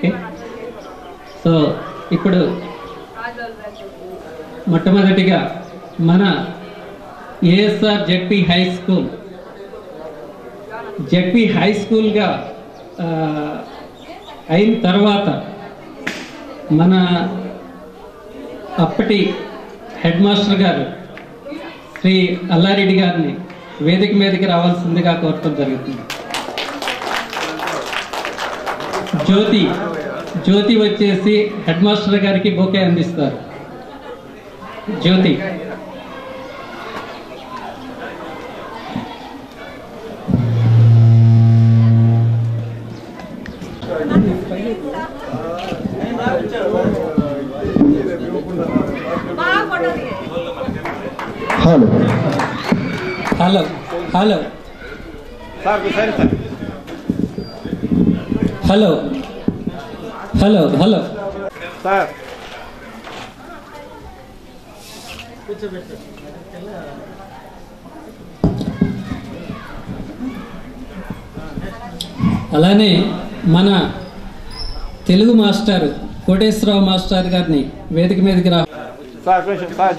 Okay so ఇప్పుడు మొట్టమొదటిగా మన ASR ZP high school ZP high స్కూల్గా ఆ, అయిన తర్వాత మన అప్పటి హెడ్ మాస్టర్ గారు శ్రీ అల్లారెడ్డి గారిని వేదిక మీదకి రావాల్సిందిగా కోరటం జరుగుతుంది జ్యోతి జ్యోతి వచ్చేసి హెడ్ మాస్టర్ గారికి బొకే అందిస్తారు Jyothi hello hello hello hello hello hello sir అలానే మన తెలుగు మాస్టర్ కోటేశ్వరరావు మాస్టర్ గారిని వేదిక మీదకి రా సార్ కొంచెం సార్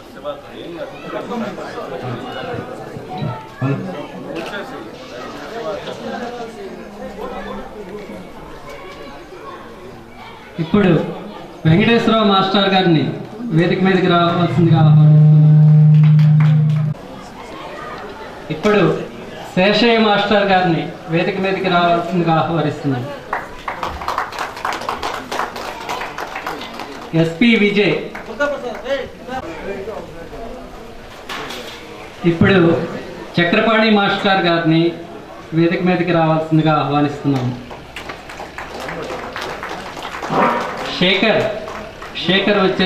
ఇప్పుడు వెంకటేశ్వరరావు మాస్టర్ గారిని వేదిక మీదకి రావాల్సిందిగా ఆహ్వానిస్తున్నాను ఇప్పుడు శేషయ్య మాస్టర్ గారిని వేదిక మీదకి రావాల్సిందిగా ఆహ్వానిస్తున్నాను ఎస్పి విజయ్ ఇప్పుడు చక్రపాణి మాస్టర్ గారిని వేదిక మీదకి రావాల్సిందిగా ఆహ్వానిస్తున్నాము శేఖర్ శేఖర్ వచ్చే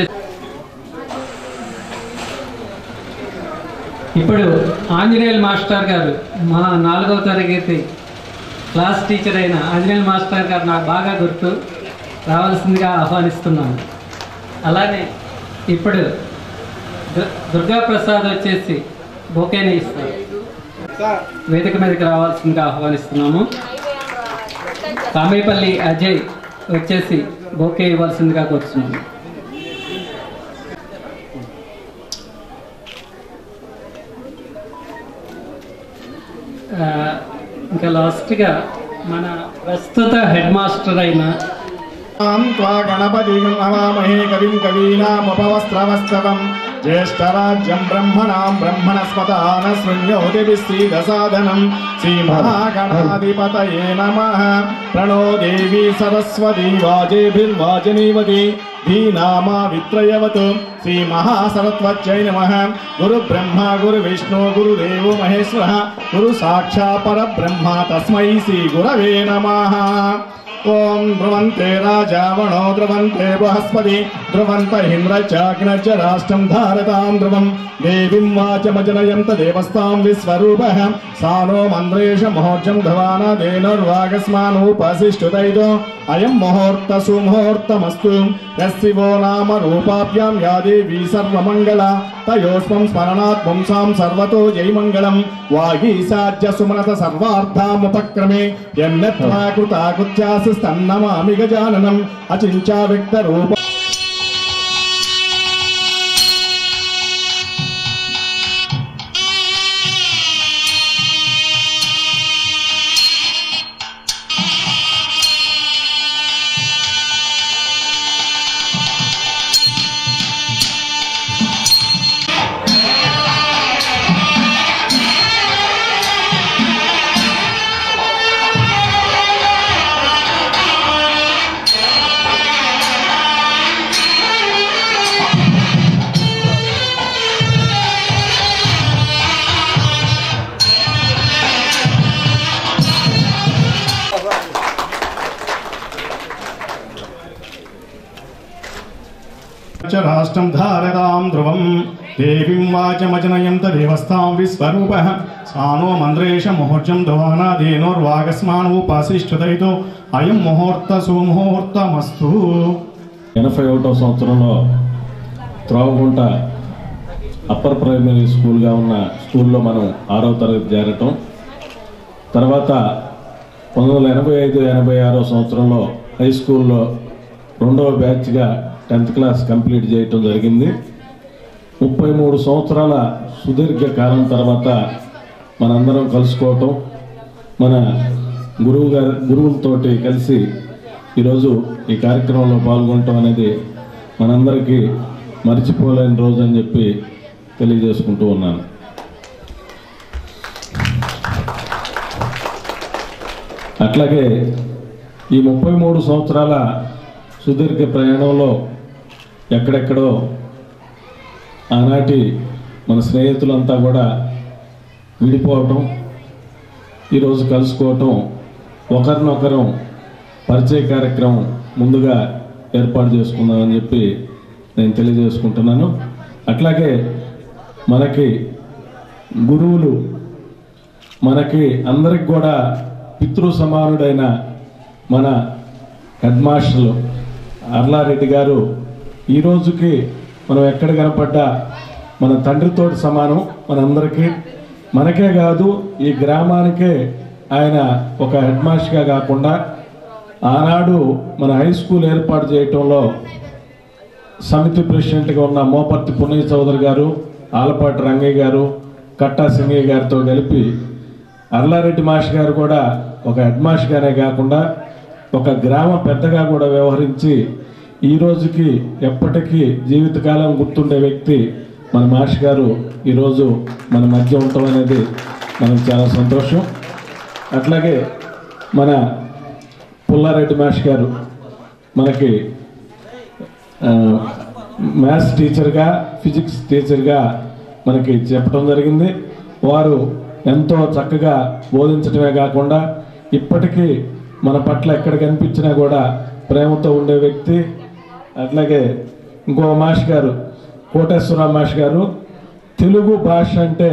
ఇప్పుడు ఆంజనేయులు మాస్టర్ గారు మా నాలుగవ తరగతి క్లాస్ టీచర్ అయిన ఆంజనేయులు మాస్టర్ గారు నాకు బాగా గుర్తు రావాల్సిందిగా ఆహ్వానిస్తున్నాను అలానే ఇప్పుడు దు- దుర్గా ప్రసాద్ వచ్చేసి బొకేని ఇస్తారు సార్ వేదిక మీదకి రావాల్సిందిగా ఆహ్వానిస్తున్నాము కామేపల్లి అజయ్ వచ్చేసి బొకే ఇవ్వాల్సిందిగా కోరుతున్నాము ఆ, ఇంకా లాస్ట్గా మన ప్రస్తుత హెడ్ మాస్టర్ అయిన ం త్వా గణపతిం హవామహే కవిం కవీనాముపవస్త్రవస్తవం జ్యేష్ఠరాజ్యం బ్రహ్మణాం బ్రహ్మణస్పతాన శృణ్యోతిభిశ్రీదసాదనం శ్రీమహాగణాధిపతయే నమః ప్రణో దేవీ సరస్వతీ వాజేభిర్వాజనీవతి ధీనామా విత్రయవతు శ్రీమహాసరస్వత్యై నమః గురు బ్రహ్మ గురు విష్ణు గురుదేవో మహేశ్వర గురు సాక్షా పరబ్రహ్మ తస్మై శ్రీ గురవే నమః ఓం ధ్రువంతే రాజావణో ధ్రువంతే బృహస్పతి ధ్రువంత ఇంద్రచాగ్నచ రాష్ట్రం ధారతాం ధ్రువం దేవీం వాచమజనయంత దేవస్తాం విశ్వరూప సానో మంద్రేష మహోర్జం ధవాన దేనుర్వాగస్మానోపశిష్టుదైదో అయం ముహూర్త సుముహూర్తమస్తు యస్సివో నామ రూపాభ్యాం యా దేవీ సర్వమంగళ తయోస్మం స్మరణాత్ పుంసాం సర్వతో జయమంగళం వాగీసాజ్య సుమనత సర్వార్థాముపక్రమే యన్నత్వా కృతాకృత్యాసి స్తన్నమామి గజాననం అచించా వ్యక్త రూప च राष्ट्रं धारतां ध्रुवं देवीं वाचमजनयन्त देवस्तां विश्वरूपः सानो मन्द्रेश मुहूर्जं ध्वानादेनोर्वागस्मानोपासिष्ठुदयितो अयं मुहूर्त सुमुहूर्तमस्तु ఎనభై ఒకటో సంవత్సరంలో త్రోవగుంట అప్పర్ ప్రైమరీ స్కూల్గా ఉన్న స్కూల్లో మనం ఆరో తరగతి చేరటం తర్వాత పంతొమ్మిది వందల ఎనభై ఐదు ఎనభై ఆరో సంవత్సరంలో హై స్కూల్లో రెండవ బ్యాచ్గా టెన్త్ క్లాస్ కంప్లీట్ చేయటం జరిగింది ముప్పై మూడు సంవత్సరాల సుదీర్ఘ కాలం తర్వాత మనందరం కలుసుకోవటం మన గురువు గారి గురువులతోటి కలిసి ఈరోజు ఈ కార్యక్రమంలో పాల్గొనటం అనేది మనందరికీ మర్చిపోలేని రోజు అని చెప్పి తెలియజేసుకుంటూ ఉన్నాను అట్లాగే ఈ ముప్పై మూడు సంవత్సరాల సుదీర్ఘ ప్రయాణంలో ఎక్కడెక్కడో ఆనాటి మన స్నేహితులంతా కూడా విడిపోవటం ఈరోజు కలుసుకోవటం ఒకరినొకరం పరిచయ కార్యక్రమం ముందుగా ఏర్పాటు చేసుకుందామని చెప్పి నేను తెలియజేసుకుంటున్నాను అట్లాగే మనకి గురువులు మనకి అందరికి కూడా పితృ సమానుడైన మన హెడ్ మాస్టర్లు అర్లారెడ్డి గారు ఈ రోజుకి మనం ఎక్కడ కనపడ్డా మన తండ్రితోటి సమానం మనందరికీ మనకే కాదు ఈ గ్రామానికే ఆయన ఒక హెడ్ మాస్టర్గా కాకుండా ఆనాడు మన హై స్కూల్ ఏర్పాటు చేయటంలో సమితి ప్రెసిడెంట్గా ఉన్న మోపర్తి పున్నయ్య చౌదరి గారు ఆలపాటి రంగయ్య గారు కట్టా సింగయ్య గారితో కలిపి అర్లారెడ్డి మాస్టర్ గారు కూడా ఒక హెడ్ మాస్టర్గానే కాకుండా ఒక గ్రామ పెద్దగా కూడా వ్యవహరించి ఈ రోజుకి ఎప్పటికీ జీవితకాలం గుర్తుండే వ్యక్తి మన మాస్టర్ గారు ఈరోజు మన మధ్య ఉండటం అనేది మనకు చాలా సంతోషం అట్లాగే మన పుల్లారెడ్డి మాస్టర్ గారు మనకి ఆ, మ్యాథ్స్ టీచర్గా ఫిజిక్స్ టీచర్గా మనకి చెప్పడం జరిగింది వారు ఎంతో చక్కగా బోధించడమే కాకుండా ఇప్పటికీ మన పట్ల ఎక్కడ కనిపించినా కూడా ప్రేమతో ఉండే వ్యక్తి అట్లాగే ఇంకో మాష్ గారు కోటేశ్వర మాష్ గారు తెలుగు భాష అంటే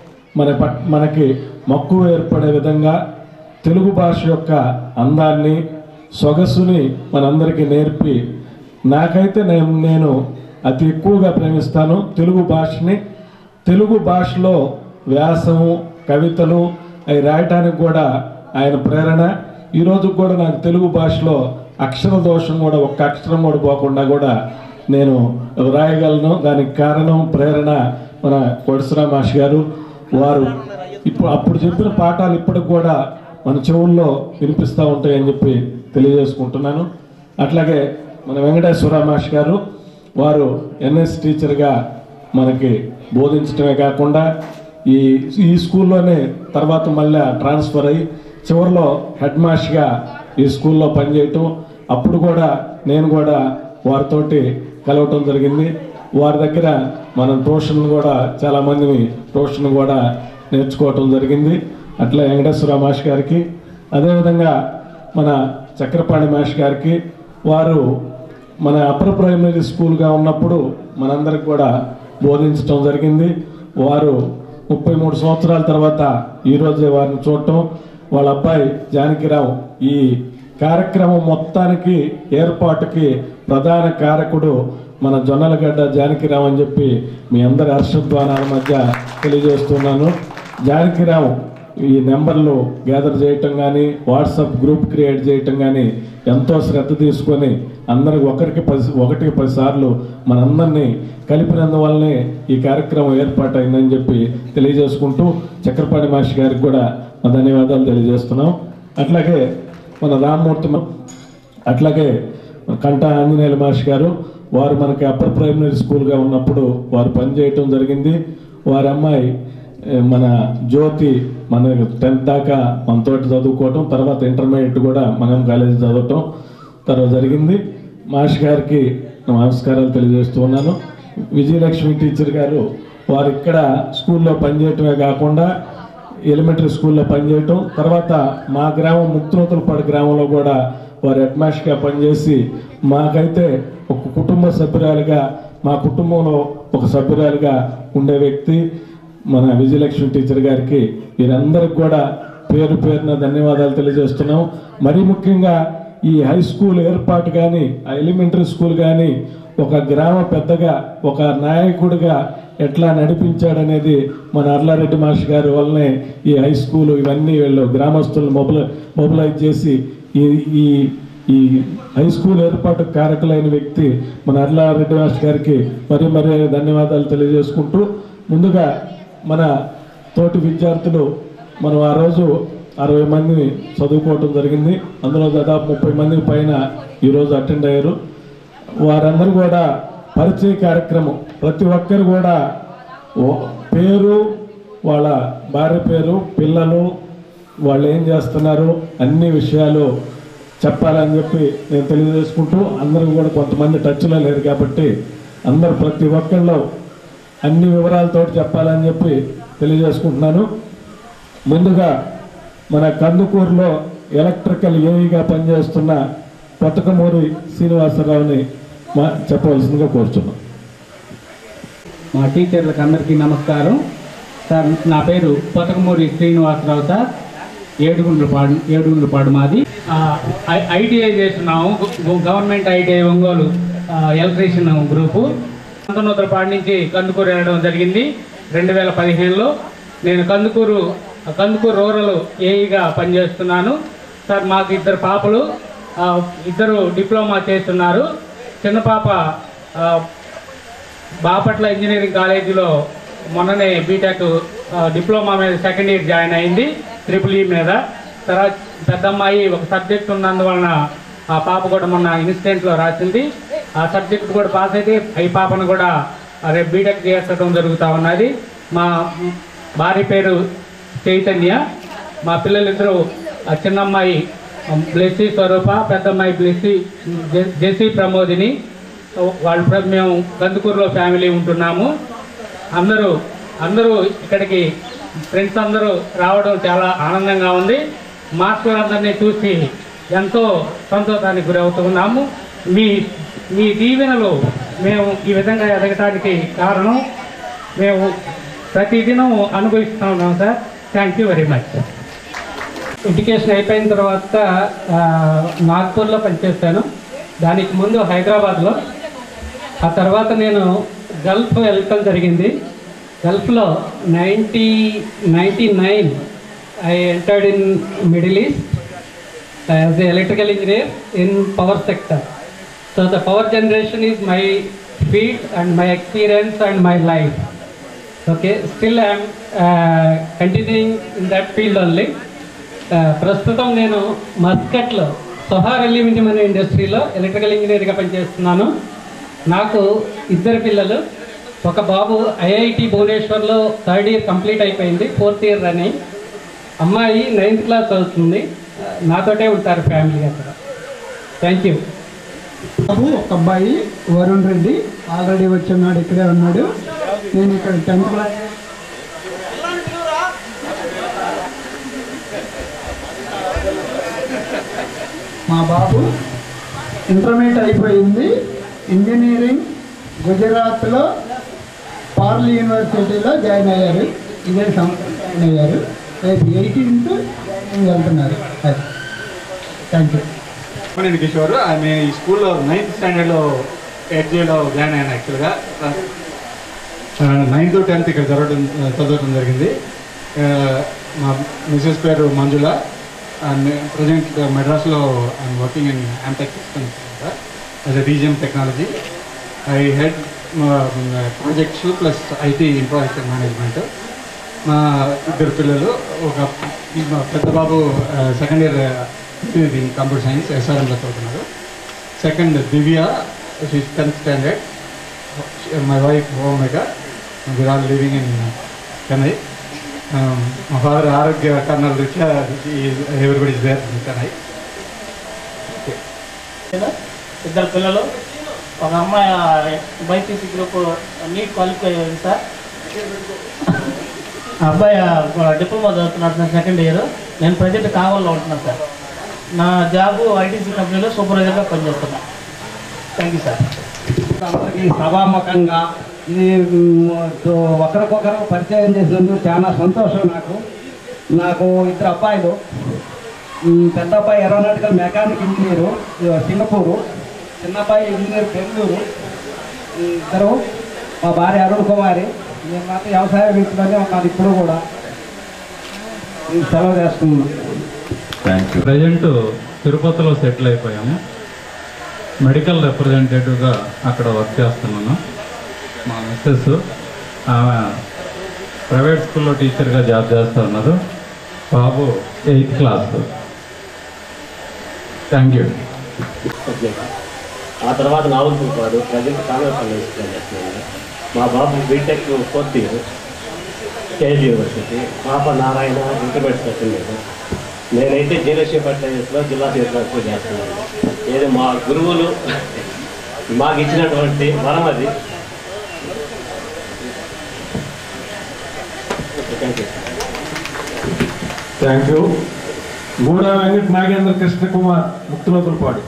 మన పట్ మనకి మక్కువ ఏర్పడే విధంగా తెలుగు భాష యొక్క అందాన్ని సొగసుని మనందరికీ నేర్పి నాకైతే నేను నేను అతి ఎక్కువగా ప్రేమిస్తాను తెలుగు భాషని తెలుగు భాషలో వ్యాసము కవితలు అవి రాయటానికి కూడా ఆయన ప్రేరణ ఈ రోజు కూడా నాకు తెలుగు భాషలో అక్షర దోషం కూడా ఒక్క అక్షరం కూడా పోకుండా కూడా నేను రాయగలను దానికి కారణం ప్రేరణ మన కొడసరా మాష్ గారు వారు ఇప్పుడు అప్పుడు చెప్పిన పాఠాలు ఇప్పటికి కూడా మన చెవుల్లో వినిపిస్తూ ఉంటాయని చెప్పి తెలియజేసుకుంటున్నాను అట్లాగే మన వెంకటేశ్వర మాష్ గారు వారు ఎన్ఎస్ టీచర్గా మనకి బోధించడమే కాకుండా ఈ ఈ స్కూల్లోనే తర్వాత మళ్ళీ ట్రాన్స్ఫర్ అయ్యి చివరిలో హెడ్ మాస్టర్గా ఈ స్కూల్లో పనిచేయటం అప్పుడు కూడా నేను కూడా వారితోటి కలవటం జరిగింది వారి దగ్గర మనం ట్యూషన్ కూడా చాలా మందిని ట్యూషన్ కూడా నేర్చుకోవటం జరిగింది అట్లా వెంకటేశ్వర మాష్ గారికి అదేవిధంగా మన చక్రపాణి మాష్ గారికి వారు మన అప్పర్ ప్రైమరీ స్కూల్గా ఉన్నప్పుడు మనందరికి కూడా బోధించడం జరిగింది వారు ముప్పై మూడు సంవత్సరాల తర్వాత ఈరోజే వారిని చూడటం వాళ్ళ అబ్బాయి జానకిరావు ఈ కార్యక్రమం మొత్తానికి ఏర్పాటుకి ప్రధాన కారకుడు మన జొన్నలగడ్డ జానకిరావు అని చెప్పి మీ అందరి హర్షధ్వానాల మధ్య తెలియజేస్తున్నాను జానకిరావు ఈ నెంబర్లు గ్యాదర్ చేయటం కానీ వాట్సాప్ గ్రూప్ క్రియేట్ చేయటం కానీ ఎంతో శ్రద్ధ తీసుకొని అందరికి ఒకరికి పది ఒకటికి పది సార్లు మనందరినీ కలిపినందువల్లనే ఈ కార్యక్రమం ఏర్పాటైందని చెప్పి తెలియజేసుకుంటూ చక్రపాణి మహర్షి గారికి కూడా మా ధన్యవాదాలు తెలియజేస్తున్నాం అట్లాగే మన రామ్మూర్తి మ- అట్లాగే కంటా ఆంజనేయుల మహర్షి గారు వారు మనకి అప్పర్ ప్రైమరీ స్కూల్గా ఉన్నప్పుడు వారు పనిచేయటం జరిగింది వారి అమ్మాయి ఏ, మన జ్యోతి మన టెన్త్ దాకా మనతోటి చదువుకోవటం తర్వాత ఇంటర్మీడియట్ కూడా మనం కాలేజీ చదవటం తర్వాత జరిగింది మాష్ గారికి నమస్కారాలు తెలియజేస్తూ ఉన్నాను విజయలక్ష్మి టీచర్ గారు వారు ఇక్కడ స్కూల్లో పనిచేయటమే కాకుండా ఎలిమెంటరీ స్కూల్లో పనిచేయటం తర్వాత మా గ్రామం ముక్తునూతలపాడు గ్రామంలో కూడా వారు హెడ్ మాస్టర్గా పనిచేసి మాకైతే ఒక కుటుంబ సభ్యురాలుగా మా కుటుంబంలో ఒక సభ్యురాలుగా ఉండే వ్యక్తి మన విజయలక్ష్మి టీచర్ గారికి వీరందరికి కూడా పేరు పేరున ధన్యవాదాలు తెలియజేస్తున్నాం మరీ ముఖ్యంగా ఈ హై స్కూల్ ఏర్పాటు కానీ ఆ ఎలిమెంటరీ స్కూల్ కానీ ఒక గ్రామ పెద్దగా ఒక నాయకుడిగా ఎట్లా నడిపించాడనేది మన అర్లారెడ్డి మాస్టర్ గారి వల్లనే ఈ హై స్కూల్ ఇవన్నీ వీళ్ళు గ్రామస్తులను మొబిల మొబిలైజ్ చేసి ఈ ఈ ఈ హై స్కూల్ ఏర్పాటు కారకులైన వ్యక్తి మన అర్లారెడ్డి మాస్టర్ గారికి మరి మరి ధన్యవాదాలు తెలియజేసుకుంటూ ముందుగా మన తోటి విద్యార్థులు మనం ఆ రోజు అరవై మందిని చదువుకోవటం జరిగింది అందులో దాదాపు ముప్పై మంది పైన ఈరోజు అటెండ్ అయ్యారు వారందరూ కూడా పరిచయ కార్యక్రమం ప్రతి ఒక్కరు కూడా ఓ- పేరు వాళ్ళ భార్య పేరు పిల్లలు వాళ్ళు ఏం చేస్తున్నారు అన్ని విషయాలు చెప్పాలని చెప్పి నేను తెలియజేసుకుంటూ అందరూ కూడా కొంతమంది టచ్లో లేరు కాబట్టి అందరు ప్రతి ఒక్కళ్ళు అన్ని వివరాలతో చెప్పాలని చెప్పి తెలియజేసుకుంటున్నాను ముందుగా మన కందుకూరులో ఎలక్ట్రికల్ ఏఈగా పనిచేస్తున్న కొత్తకమూరి శ్రీనివాసరావుని మా చెప్పవలసిందిగా కోరుచున్నాం మా టీచర్లకు అందరికీ నమస్కారం సార్ నా పేరు పొతకమూరి శ్రీనివాసరావు సార్ ఏడుగుండ్లపాడు ఏడుగుండ్లపాడు మాది ఆ, ఐ- ఐటీఐ చేస్తున్నాము గ- గవర్నమెంట్ ఐటీఐ ఒంగోలు ఆ, ఎలక్ట్రీషియన్ గ్రూపు పంతొమ్మిది నుంచి కందుకూరు వెళ్ళడం జరిగింది రెండు వేల పదిహేనులో నేను కందుకూరు కందుకూరు రూరల్ ఏఈగా పనిచేస్తున్నాను సార్ మాకు ఇద్దరు పాపలు ఆ, ఇద్దరు డిప్లొమా చేస్తున్నారు చిన్న పాప ఆ, బాపట్ల ఇంజనీరింగ్ కాలేజీలో మొన్ననే బీటెక్ ఆ, డిప్లొమా మీద సెకండ్ ఇయర్ జాయిన్ అయింది ట్రిపుల్ ఈ మీద తర్వాత పెద్ద అమ్మాయి ఒక సబ్జెక్ట్ ఉన్నందువలన ఆ పాప కూడా మొన్న ఇన్స్టెంట్లో రాసింది ఆ సబ్జెక్ట్ కూడా పాస్ అయితే ఈ పాపను కూడా ఆ, రేపు బీటెక్ చేర్చడం జరుగుతూ ఉన్నది మా భార్య పేరు చైతన్య మా పిల్లలిద్దరూ ఆ చిన్న అమ్మాయి బ్లెస్సీ స్వరూప పెద్ద అమ్మాయి బ్లెస్సీ జె- జెస్సీ ప్రమోదిని వాళ్ళు ప్ర- మేము కందుకూరులో ఫ్యామిలీ ఉంటున్నాము అందరూ అందరూ ఇక్కడికి ఫ్రెండ్స్ అందరూ రావడం చాలా ఆనందంగా ఉంది మాస్టర్ అందరినీ చూసి ఎంతో సంతోషానికి గురవుతున్నాము మీ మీ దీవెనలు మేము ఈ విధంగా ఎదగటానికి కారణం మేము ప్రతిదినం అనుభవిస్తూ ఉన్నాం sir thank you very much education అయిపోయిన తర్వాత ఆ, నాగ్పూర్లో పనిచేశాను దానికి ముందు హైదరాబాద్లో ఆ తర్వాత నేను గల్ఫ్ వెళ్ళటం జరిగింది గల్ఫ్లో ninety ninety nine I entered in Middle East as a electrical engineer in power sector so the power generation is my field and my experience and my life okay still I'm continuing in that field only ప్రస్తుతం నేను మస్కట్లో సొహార్ aluminium అనే ఇండస్ట్రీలో electrical ఇంజనీర్గా పనిచేస్తున్నాను నాకు ఇద్దరు పిల్లలు ఒక బాబు ఐఐటి భువనేశ్వర్లో థర్డ్ ఇయర్ కంప్లీట్ అయిపోయింది ఫోర్త్ ఇయర్ రన్నింగ్ అమ్మాయి నైన్త్ క్లాస్ చదువుతుంది ఆ, నాతోటే ఉంటారు ఫ్యామిలీ అక్కడ థ్యాంక్ యూ బాబు ఒక అబ్బాయి వరుణ్ రెడ్డి ఆల్రెడీ వచ్చి ఉన్నాడు ఇక్కడే ఉన్నాడు నేను ఇక్కడ టెన్త్ క్లాస్ మా బాబు ఇంటర్మీడియట్ అయిపోయింది ఇంజనీరింగ్ గుజరాత్లో పార్లీ యూనివర్సిటీలో జాయిన్ అయ్యారు ఇదే సంవత్సరం జాయిన్ అయ్యారు రేపు ఎయిటీన్త్ వెళ్తున్నారు అది థ్యాంక్ యూ నేను కిషోర్ ఆమె ఈ స్కూల్లో నైన్త్ స్టాండర్డ్లో ఎడ్జేలో జాయిన్ అయ్యాను యాక్చువల్గా నైన్త్ టెన్త్ ఇక్కడ చదవడం చదవడం జరిగింది ఆ, మా మిసెస్ పేరు మంజుల ప్రజెంట్ మెడ్రాస్లో I'm working in Antech systems as a DGM technology I head projects plus IT infrastructure management మా ఇద్దరు పిల్లలు ఒక ఈ మా పెద్ద బాబు second year in computer science ఎస్ఆర్ఎంలో చదువుతున్నారు second Divya tenth standard my wife homemaker we're all living in Chennai మా ఫాదర్ ఆరోగ్య కారణాల రీత్యా everybody is there in Chennai ఇద్దరు పిల్లలు ఒక అమ్మాయి బైపీసీ గ్రూప్ నీట్ క్వాలిఫై అయింది సార్ ఆ అబ్బాయి డిప్లొమా చదువుతున్నాడు సార్ సెకండ్ ఇయర్ నేను ప్రజెంట్ కావాలో ఉంటున్నాను సార్ నా జాబు ఐటీసీ కంపెనీలో సూపర్వైజర్గా పనిచేస్తున్నా థ్యాంక్ యూ సార్ అందరికీ సభాముఖంగా ఇది మ్, తో ఒకరికొకరు పరిచయం చేసినందుకు చాలా సంతోషం నాకు నాకు ఇద్దరు అబ్బాయిలు మ్, పెద్ద అబ్బాయి ఏరోనాటికల్ మెకానిక్ ఇంజనీరు ఇ- సింగపూరు చిన్న అబ్బాయి ఇంజనీర్ బెంగళూరు ఈ ఇద్దరు మా భార్య అరుణ్ కుమారి నేను మాత్రం వ్యవసాయ వృత్తిలోనే ఉన్నాను ఇప్పుడు కూడా ఈ సెలవు చేస్తున్నాను ప్రజెంట్ తిరుపతిలో సెటిల్ అయిపోయాము మెడికల్ రిప్రజెంటేటివ్గా అక్కడ వర్క్ చేస్తున్నాను మా మిస్సెస్ ఆమె ప్రైవేట్ స్కూల్లో టీచర్గా జాబ్ చేస్తూ ఉన్నారు బాబు eighth class thank you subject ఆ తర్వాత నావల్ పాడు ప్రజెంట్ కామర్పల్లి ఎక్స్ప్లెయిన్ చేస్తున్నాను మా బాబు BTech fourth year KL university పాప నారాయణ ఇంటర్మీడియట్ సెకండ్ ఇయర్ నేనైతే జయలక్ష్మి ఫర్టిలైజర్స్లో జిల్లా చేతులకు చేస్తున్నాను ఏదో మా గురువులు మాకు ఇచ్చినటువంటి వరం అది థ్యాంక్ యూ థ్యాంక్ యూ గూడా వెంకట నాగేంద్ర కృష్ణ కుమార్ ముక్తులోతులపాడు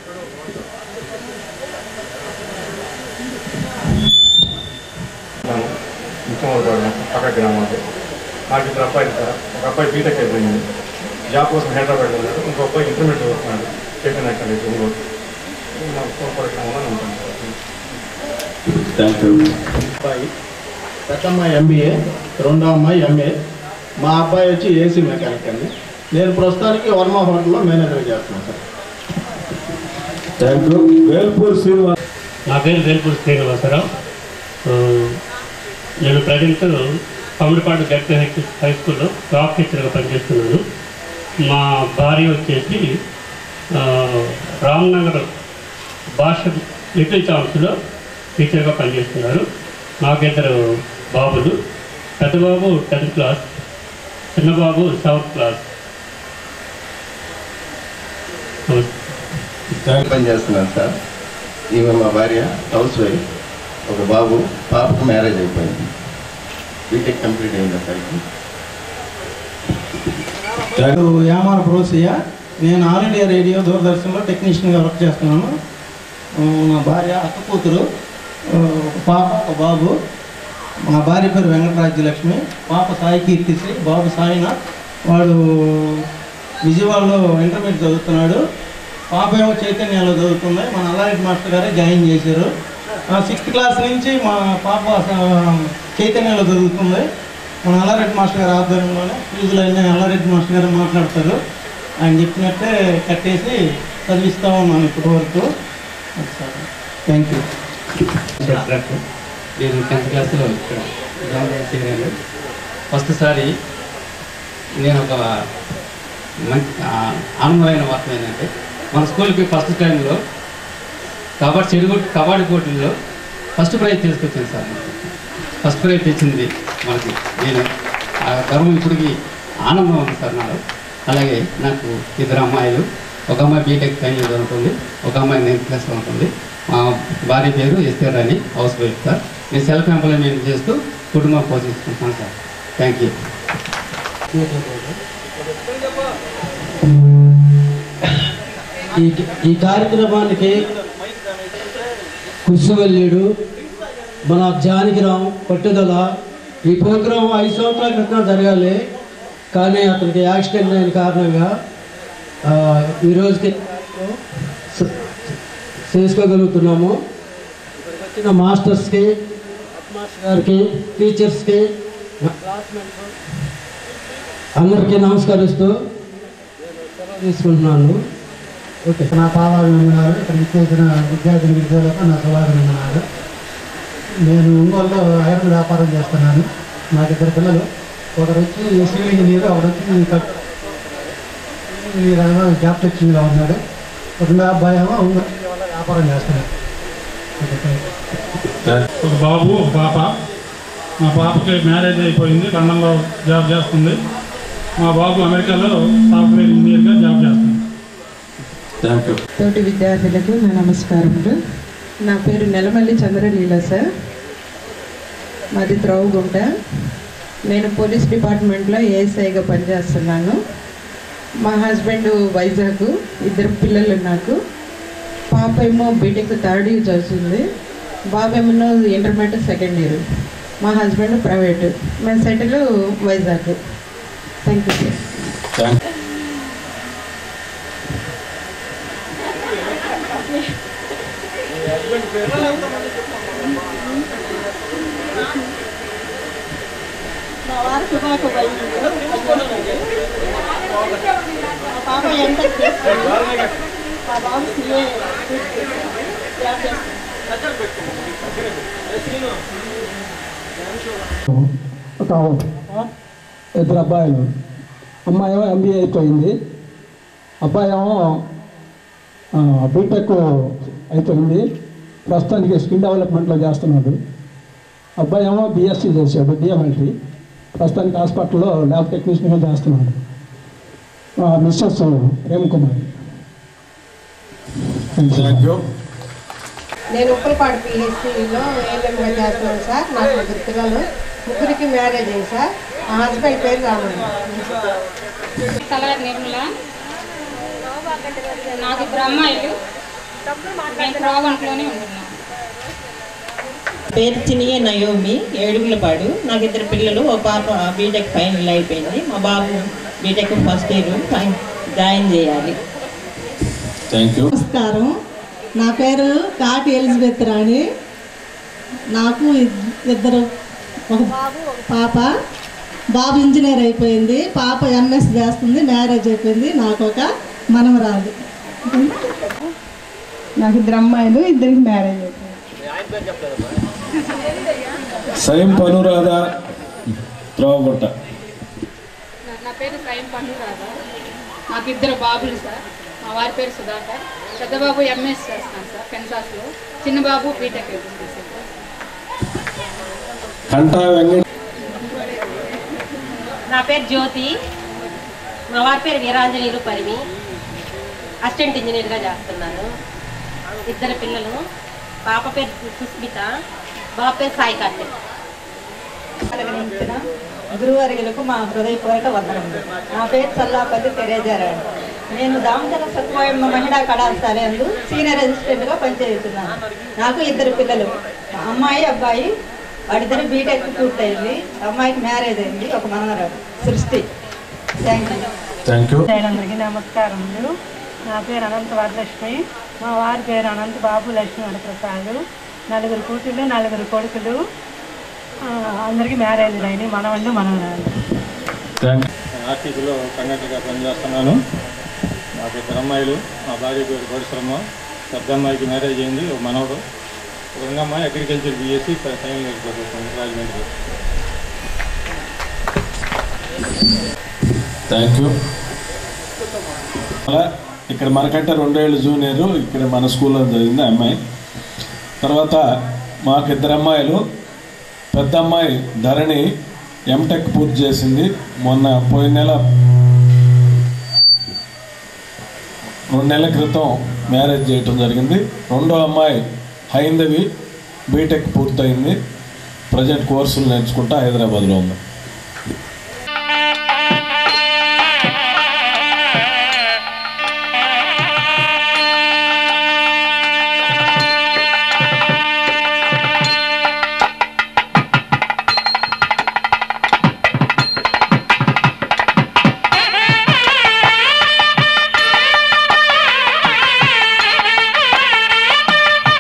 ముఖ్యమంత్రి పక్క గ్రామాలు నాకు ఇద్దరు అబ్బాయిలు సార్ ఒక అబ్బాయి బీటెక్ అయిపోయింది జాబ్ కోసం హైదరాబాద్ ఉన్నాడు ఇంకో అబ్బాయి ఇంటర్మీడియట్ చదువుతున్నాడు చైతన్య కాలేజ్ ఒంగోలు నా సూపర్ గ్రామంలో ఉంటాను సార్ థ్యాంక్ యూ అబ్బాయి పెద్దమ్మాయి ఎంబీఏ రెండో అమ్మాయి ఎంఏ మా అబ్బాయి వచ్చి ఏసీ మెకానిక్ అండి నేను ప్రస్తుతానికి వర్మ హోటల్లో మేనేజర్ చేస్తున్నాను sir thank you Velpur Srinivas నా పేరు వేల్పూర్ శ్రీనివాసరావు ఆ, నేను present Kamidipadu ZP high high స్కూల్లో క్లాస్ టీచర్గా పనిచేస్తున్నాను మా భార్య వచ్చేసి ఆ, రామ్నగర్ భాష లిటిల్ ఛాన్స్లో టీచర్గా పనిచేస్తున్నారు నాకిద్దరు బాబులు పెద్ద బాబు టెన్త్ క్లాస్ చిన్న బాబు సెవెంత్ క్లాస్ పని చేస్తున్నాను సార్ ఈమె మా భార్య హౌస్ వైఫ్ ఒక బాబు పాపకు మ్యారేజ్ అయిపోయింది బీటెక్ కంప్లీట్ అయింది అక్కడికి యామార ప్రోసియ నేను ఆల్ ఇండియా రేడియో దూరదర్శన్లో టెక్నీషియన్గా వర్క్ చేస్తున్నాను ఆ, నా భార్య అక్క కూతురు ఆ, ఒక పాప ఒక బాబు మా భార్య పేరు వెంకటరాజ్యలక్ష్మి పాప సాయి కీర్తిశ్రీ బాబు సాయినాథ్ వాడు విజయవాడలో ఇంటర్మీడియట్ చదువుతున్నాడు పాప ఏమో చైతన్యాలో చదువుతుంది మన అల్లారెడ్డి మాస్టర్ గారే జాయిన్ చేశారు సిక్స్త్ క్లాస్ నుంచి మా పాప ఆ, చైతన్యాలో చదువుతుంది మన అల్లారెడ్డి మాస్టర్ గారి ఆధ్వర్యంలోనే ఫీజులు అన్నీ అల్లారెడ్డి మాస్టర్ గారు మాట్లాడతారు ఆయన చెప్పినట్టే కట్టేసి చదివిస్తూ ఉన్నాను ఇప్పటి వరకు థ్యాంక్ యూ నేను టెన్త్ క్లాస్లో ఇక్కడ జాయిన్ చేరాను ఫస్ట్ సారి నేను ఒక మంచి ఆనందమైన వార్త ఏంటంటే మన స్కూల్కి ఫస్ట్ టైంలో కబడ్డీ చెడుగు కబడ్డీ పోటీల్లో ఫస్ట్ ప్రైజ్ తీసుకొచ్చాను సార్ ఫస్ట్ ప్రైజ్ తెచ్చింది మనకి నేను ఆ గర్వం ఇప్పటికి ఆనందం ఉంది సార్ నాలో అలాగే నాకు ఇద్దరు అమ్మాయిలు ఒక అమ్మాయి బీటెక్ ఫైనల్ చదువుతుంది ఒక అమ్మాయి నైన్త్ క్లాస్లో ఉంటుంది మా భార్య పేరు ఎస్ఆర్ అని హౌస్ వైఫ్ సార్ నేను సెల్ఫ్ ఎంప్లాయ్మెంట్ చేస్తూ కుటుంబం పోషిస్తున్నాను సార్ థ్యాంక్ యూ ఈ ఈ కార్యక్రమానికి కుసువల్లుడు మన జానకిరామ్ పట్టుదల ఈ ప్రోగ్రాం ఐదు సంవత్సరాల క్రితం జరగాలి కానీ అతనికి యాక్సిడెంట్ అయిన కారణంగా ఆ, ఈ రోజుకి స- చేసుకోగలుగుతున్నాము ఇక్కడికి వచ్చిన మాస్టర్స్కి మాస్టర్ గారికి టీచర్స్కి నా క్లాస్మేట్స్ అందరికీ నమస్కరిస్తూ సెలవు తీసుకుంటున్నాను ఓకే నా పాదాభివందనాలు ఇక్కడ ఇచ్చేసిన విద్యార్థి విద్యార్థులకు నా శుభాభివందనాలు నేను ఒంగోలులో ఐరన్ వ్యాపారం చేస్తున్నాను నాకు ఇద్దరు పిల్లలు ఒకరు వచ్చి సివిల్ ఇంజనీర్ ఒకరు వచ్చి కట్ ఇంజనీర్ ఏమో జాబ్ టెక్సింగ్లో ఉన్నాడు ఒక నా అబ్బాయి ఏమో ఒంగోలు వల్ల వ్యాపారం చేస్తున్నాడు ఓకే థ్యాంక్ యూ ఒక బాబు ఒక పాప మా పాపకి మ్యారేజ్ అయిపోయింది లండన్లో జాబ్ చేస్తుంది మా బాబు అమెరికాలో సాఫ్ట్వేర్ ఇంజనీర్గా జాబ్ చేస్తుంది థ్యాంక్ యూ తోటి విద్యార్థులకు నా నమస్కారములు నా పేరు నెలమల్లి చంద్రలీల సార్ మాది త్రౌగుంట నేను పోలీస్ డిపార్ట్మెంట్లో ఏఎస్ఐగా పనిచేస్తున్నాను మా హస్బెండ్ వైజాగ్ ఇద్దరు పిల్లలు నాకు పాప ఏమో బీటెక్ థర్డ్ ఇయర్ చదువుతుంది బాబు ఏమో ఇంటర్మీడియట్ సెకండ్ ఇయర్ మా హస్బెండ్ ప్రైవేట్ మేము settle Vizag thank you sir thank మా వారికి మాకు మా పాప పాప ఎంటెక్ చేస్తుంది మా బాబు సిఏ జాబ్ చేస్తుంది ఒక ఇద్దరు అబ్బాయిలు అమ్మాయి ఏమో ఎంబీఏ అయిపోయింది అబ్బాయి ఏమో ఆ, బీటెక్ అయిపోయింది ప్రస్తుతానికి స్కిల్ డెవలప్మెంట్లో చేస్తున్నాడు అబ్బాయి ఏమో బీఎస్సీ చేశాడు డిఎంఎల్టీ ప్రస్తుతానికి హాస్పిటల్లో ల్యాబ్ టెక్నీషియన్గా చేస్తున్నాడు ఆ, Mrs Prem Kumar thank you నేను ఉప్పలపాడు పిహెచ్సిలో ఏఎల్ఎంగా చేస్తున్నాను సార్ నాకు ముగ్గురు పిల్లలు ముగ్గురికి మ్యారేజ్ అయ్యింది సార్ మా హస్బెండ్ పేరు రామయ్య కలర్ నిర్మల నాకు ఇద్దరు అమ్మాయిలు నేను ప్రాగంట్లోనే ఉంటున్నాను పేరు చినిగే నయోమి ఏడుగులపాడు నాకు ఇద్దరు పిల్లలు ఓ పాప బీటెక్ ఫైనల్ అయిపోయింది మా బాబు BTech first year fine join చేయాలి థ్యాంక్ యూ నమస్కారం నా పేరు కాటి ఎలిజబెత్ రాణి నాకు ఇద్- ఇద్దరు ఒక పాప బాబు ఇంజనీర్ అయిపోయింది పాప ఎంఎస్ చేస్తుంది మ్యారేజ్ అయిపోయింది నాకు ఒక మనవరాలు నాకు ఇద్దరు అమ్మాయిలు ఇద్దరికి మ్యారేజ్ అయిపోయింది సైం పనురాధ త్రోవగుట్ట నా- నా పేరు సాయం పండు రాదా నాకు ఇద్దరు బాబులు సార్ మా వారి పేరు సుధాకర్ పెద్ద బాబు ఎంఎస్ చేస్తాను సార్ పెన్సాస్లో చిన్న బాబు బీటెక్ అయిపోయింది సార్ కంటా వెంకట నా పేరు జ్యోతి మా వారి పేరు వీరాంజనేయులు పరిమి అసిస్టెంట్ ఇంజనీర్గా చేస్తున్నాను ఇద్దరు పిల్లలు పాప పేరు సుస్మిత బాబు పేరు సాయి కార్తిక్ అనుగ్రహించిన గురువర్యులకు మా హృదయపూర్వక వందనములు నా పేరు చల్లాపల్లి తెరేజారాడు నేను దామచల సత్వాయమ్మ మహిళా కళాశాలందు సీనియర్ అసిస్టెంట్గా పనిచేస్తున్నాను నాకు ఇద్దరు పిల్లలు అమ్మాయి అబ్బాయి వాడిద్దరు బీటెక్ పూర్తయింది అమ్మాయికి మ్యారేజ్ అయింది ఒక మనవరాడు సృష్టి థ్యాంక్ యూ థ్యాంక్ యూ అందరికీ నమస్కారములు నా పేరు అనంత వరలక్ష్మి మా వారి పేరు అనంత బాబు లక్ష్మీ వరప్రసాద్ నలుగురు కూతుళ్ళు నలుగురు కొడుకులు ఆ, అందరికీ మ్యారేజ్ అయినాయి మనవాళ్ళు మనవరాలు థ్యాంక్ ఆర్టీసీలో కండక్టర్గా పనిచేస్తున్నాను నాకు ఇద్దరు అమ్మాయిలు మా భార్య పేరు పరిశ్రమ పెద్ద అమ్మాయికి మ్యారేజ్ అయింది ఒక మనవడు ఒక రెండో అమ్మాయి అగ్రికల్చర్ బీఎస్సీ ఫైనల్ ఇయర్ చదువుతుంది రాజమండ్రి థ్యాంక్ యూ అలా ఇక్కడ మనకంటే రెండేళ్ళు జూనియర్ ఇక్కడ మన స్కూల్లో జరిగింది ఆ అమ్మాయి తర్వాత మాకు ఇద్దరు అమ్మాయిలు పెద్ద అమ్మాయి ధరణి ఎంటెక్ పూర్తి చేసింది మొన్న పోయిన నెల రెండు నెలల క్రితం మ్యారేజ్ చేయటం జరిగింది రెండో అమ్మాయి హైందవి బీటెక్ పూర్తయింది ప్రజెంట్ కోర్సులు నేర్చుకుంటా హైదరాబాద్లో ఉంది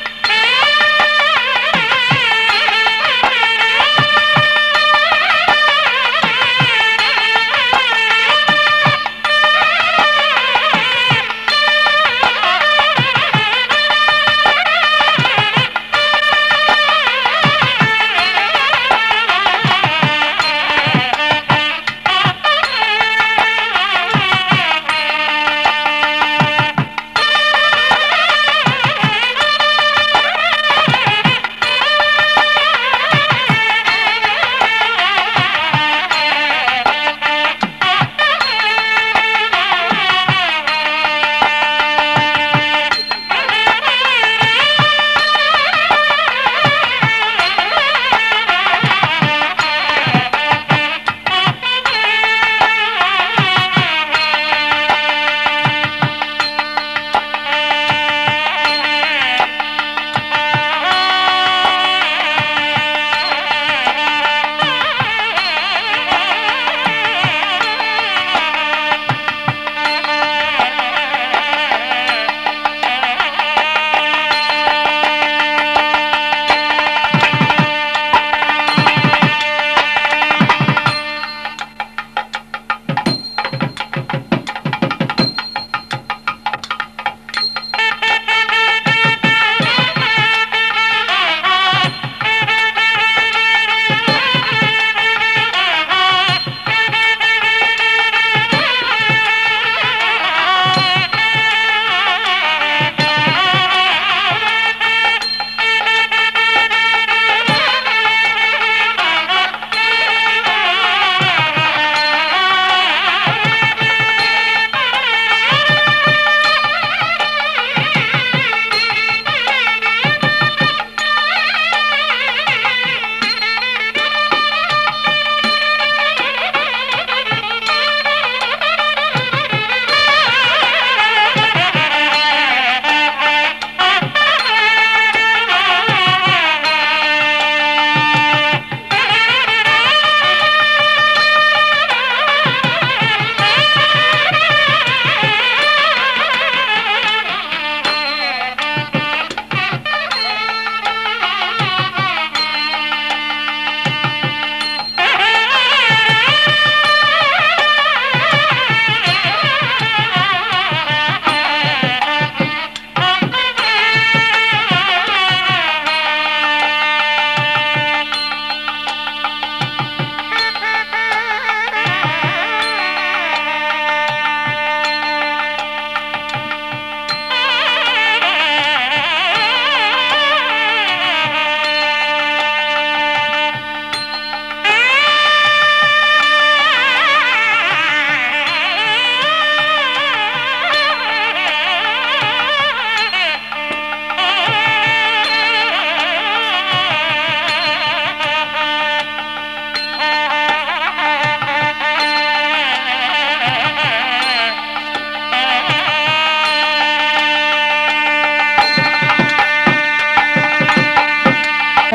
Thank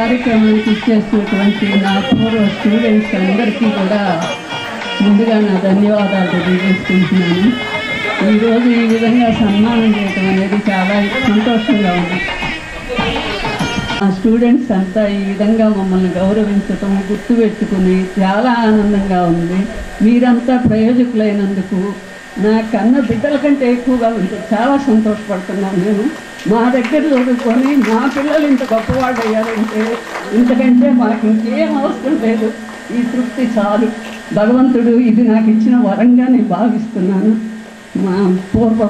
కార్యక్రమానికి ఇచ్చేసినటువంటి నా పూర్వ స్టూడెంట్స్ అందరికీ కూడా ముందుగా నా ధన్యవాదాలు తెలియజేసుకుంటున్నాను ఈరోజు ఈ విధంగా సన్మానం చేయటం అనేది చాలా సంతోషంగా ఉంది మా స్టూడెంట్స్ అంతా ఈ విధంగా మమ్మల్ని గౌరవించటం గుర్తుపెట్టుకుని చాలా ఆనందంగా ఉంది మీరంతా ప్రయోజకులైనందుకు నా కన్న బిడ్డల కంటే ఎక్కువగా ఉంది చాలా సంతోషపడుతున్నాను నేను మా దగ్గర చదువుకొని మా పిల్లలు ఇంత గొప్పవాళ్ళు అయ్యారంటే ఇంతకంటే మాకు ఇంకేం అవసరం లేదు ఈ తృప్తి చాలు భగవంతుడు ఇది నాకు ఇచ్చిన వరంగా నేను భావిస్తున్నాను మా పూర్వ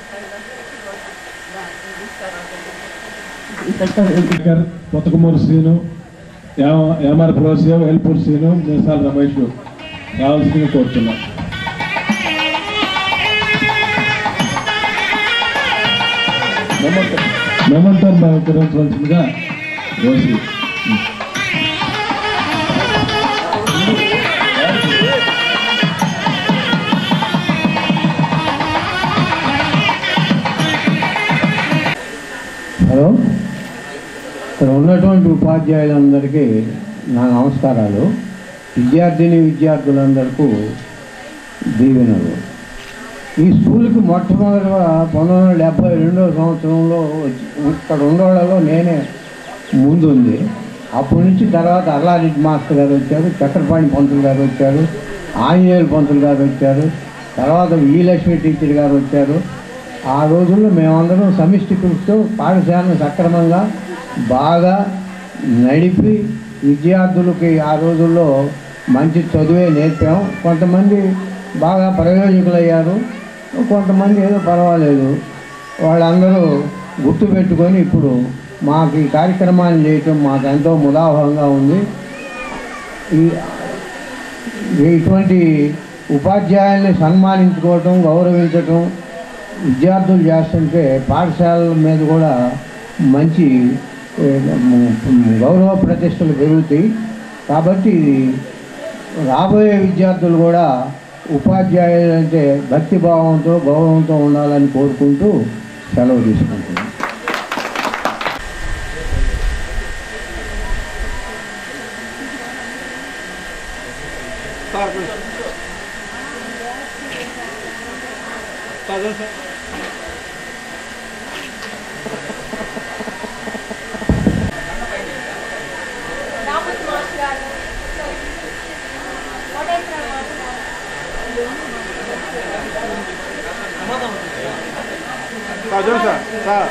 శంకర్ కొత్తకుమూరు శ్రీను యామ- యామార ప్రోసియం ఎల్పూర్ శ్రీను మీసాల రమేష్ రావాల్సిందిగా కోరుతున్నాం మెమంటో బహుకరించవలసిందిగా రోసి హలో ఇక్కడ ఉన్నటువంటి ఉపాధ్యాయులందరికీ నా నమస్కారాలు విద్యార్థిని విద్యార్థులందరికీ దీవెనలు ఈ స్కూల్కి మొట్టమొదటిగా పంతొమ్మిది వందల డెబ్బై రెండవ సంవత్సరంలో వచ్చి ఇక్కడ ఉండేవాళ్ళలో నేనే ముందుంది అప్పటి నుంచి తర్వాత అల్లారెడ్డి మాస్టర్ గారు వచ్చారు చక్రపాణి పంతులు గారు వచ్చారు ఆంజనేయులు పంతులు గారు వచ్చారు తర్వాత విజయలక్ష్మి టీచర్ గారు వచ్చారు ఆ రోజుల్లో మేమందరం సమిష్టి కృషితో పాఠశాలను సక్రమంగా బాగా నడిపి విద్యార్థులకి ఆ రోజుల్లో మంచి చదువే నేర్పాం కొంతమంది బాగా ప్రయోజకులయ్యారు కొంతమంది ఏదో పర్వాలేదు వాళ్ళందరూ గుర్తుపెట్టుకొని ఇప్పుడు మాకు ఈ కార్యక్రమాన్ని చేయటం మాకు ఎంతో ముదావహంగా ఉంది ఈ ఇటువంటి ఉపాధ్యాయుల్ని సన్మానించుకోవటం గౌరవించటం విద్యార్థులు చేస్తుంటే పాఠశాలల మీద కూడా మంచి ఏ, మ్, గౌరవ ప్రతిష్టలు పెరుగుతాయి కాబట్టి ఇది రాబోయే విద్యార్థులు కూడా ఉపాధ్యాయులు అంటే భక్తిభావంతో గౌరవంతో ఉండాలని కోరుకుంటూ సెలవు తీసుకుంటున్నాను సార్ సార్ సార్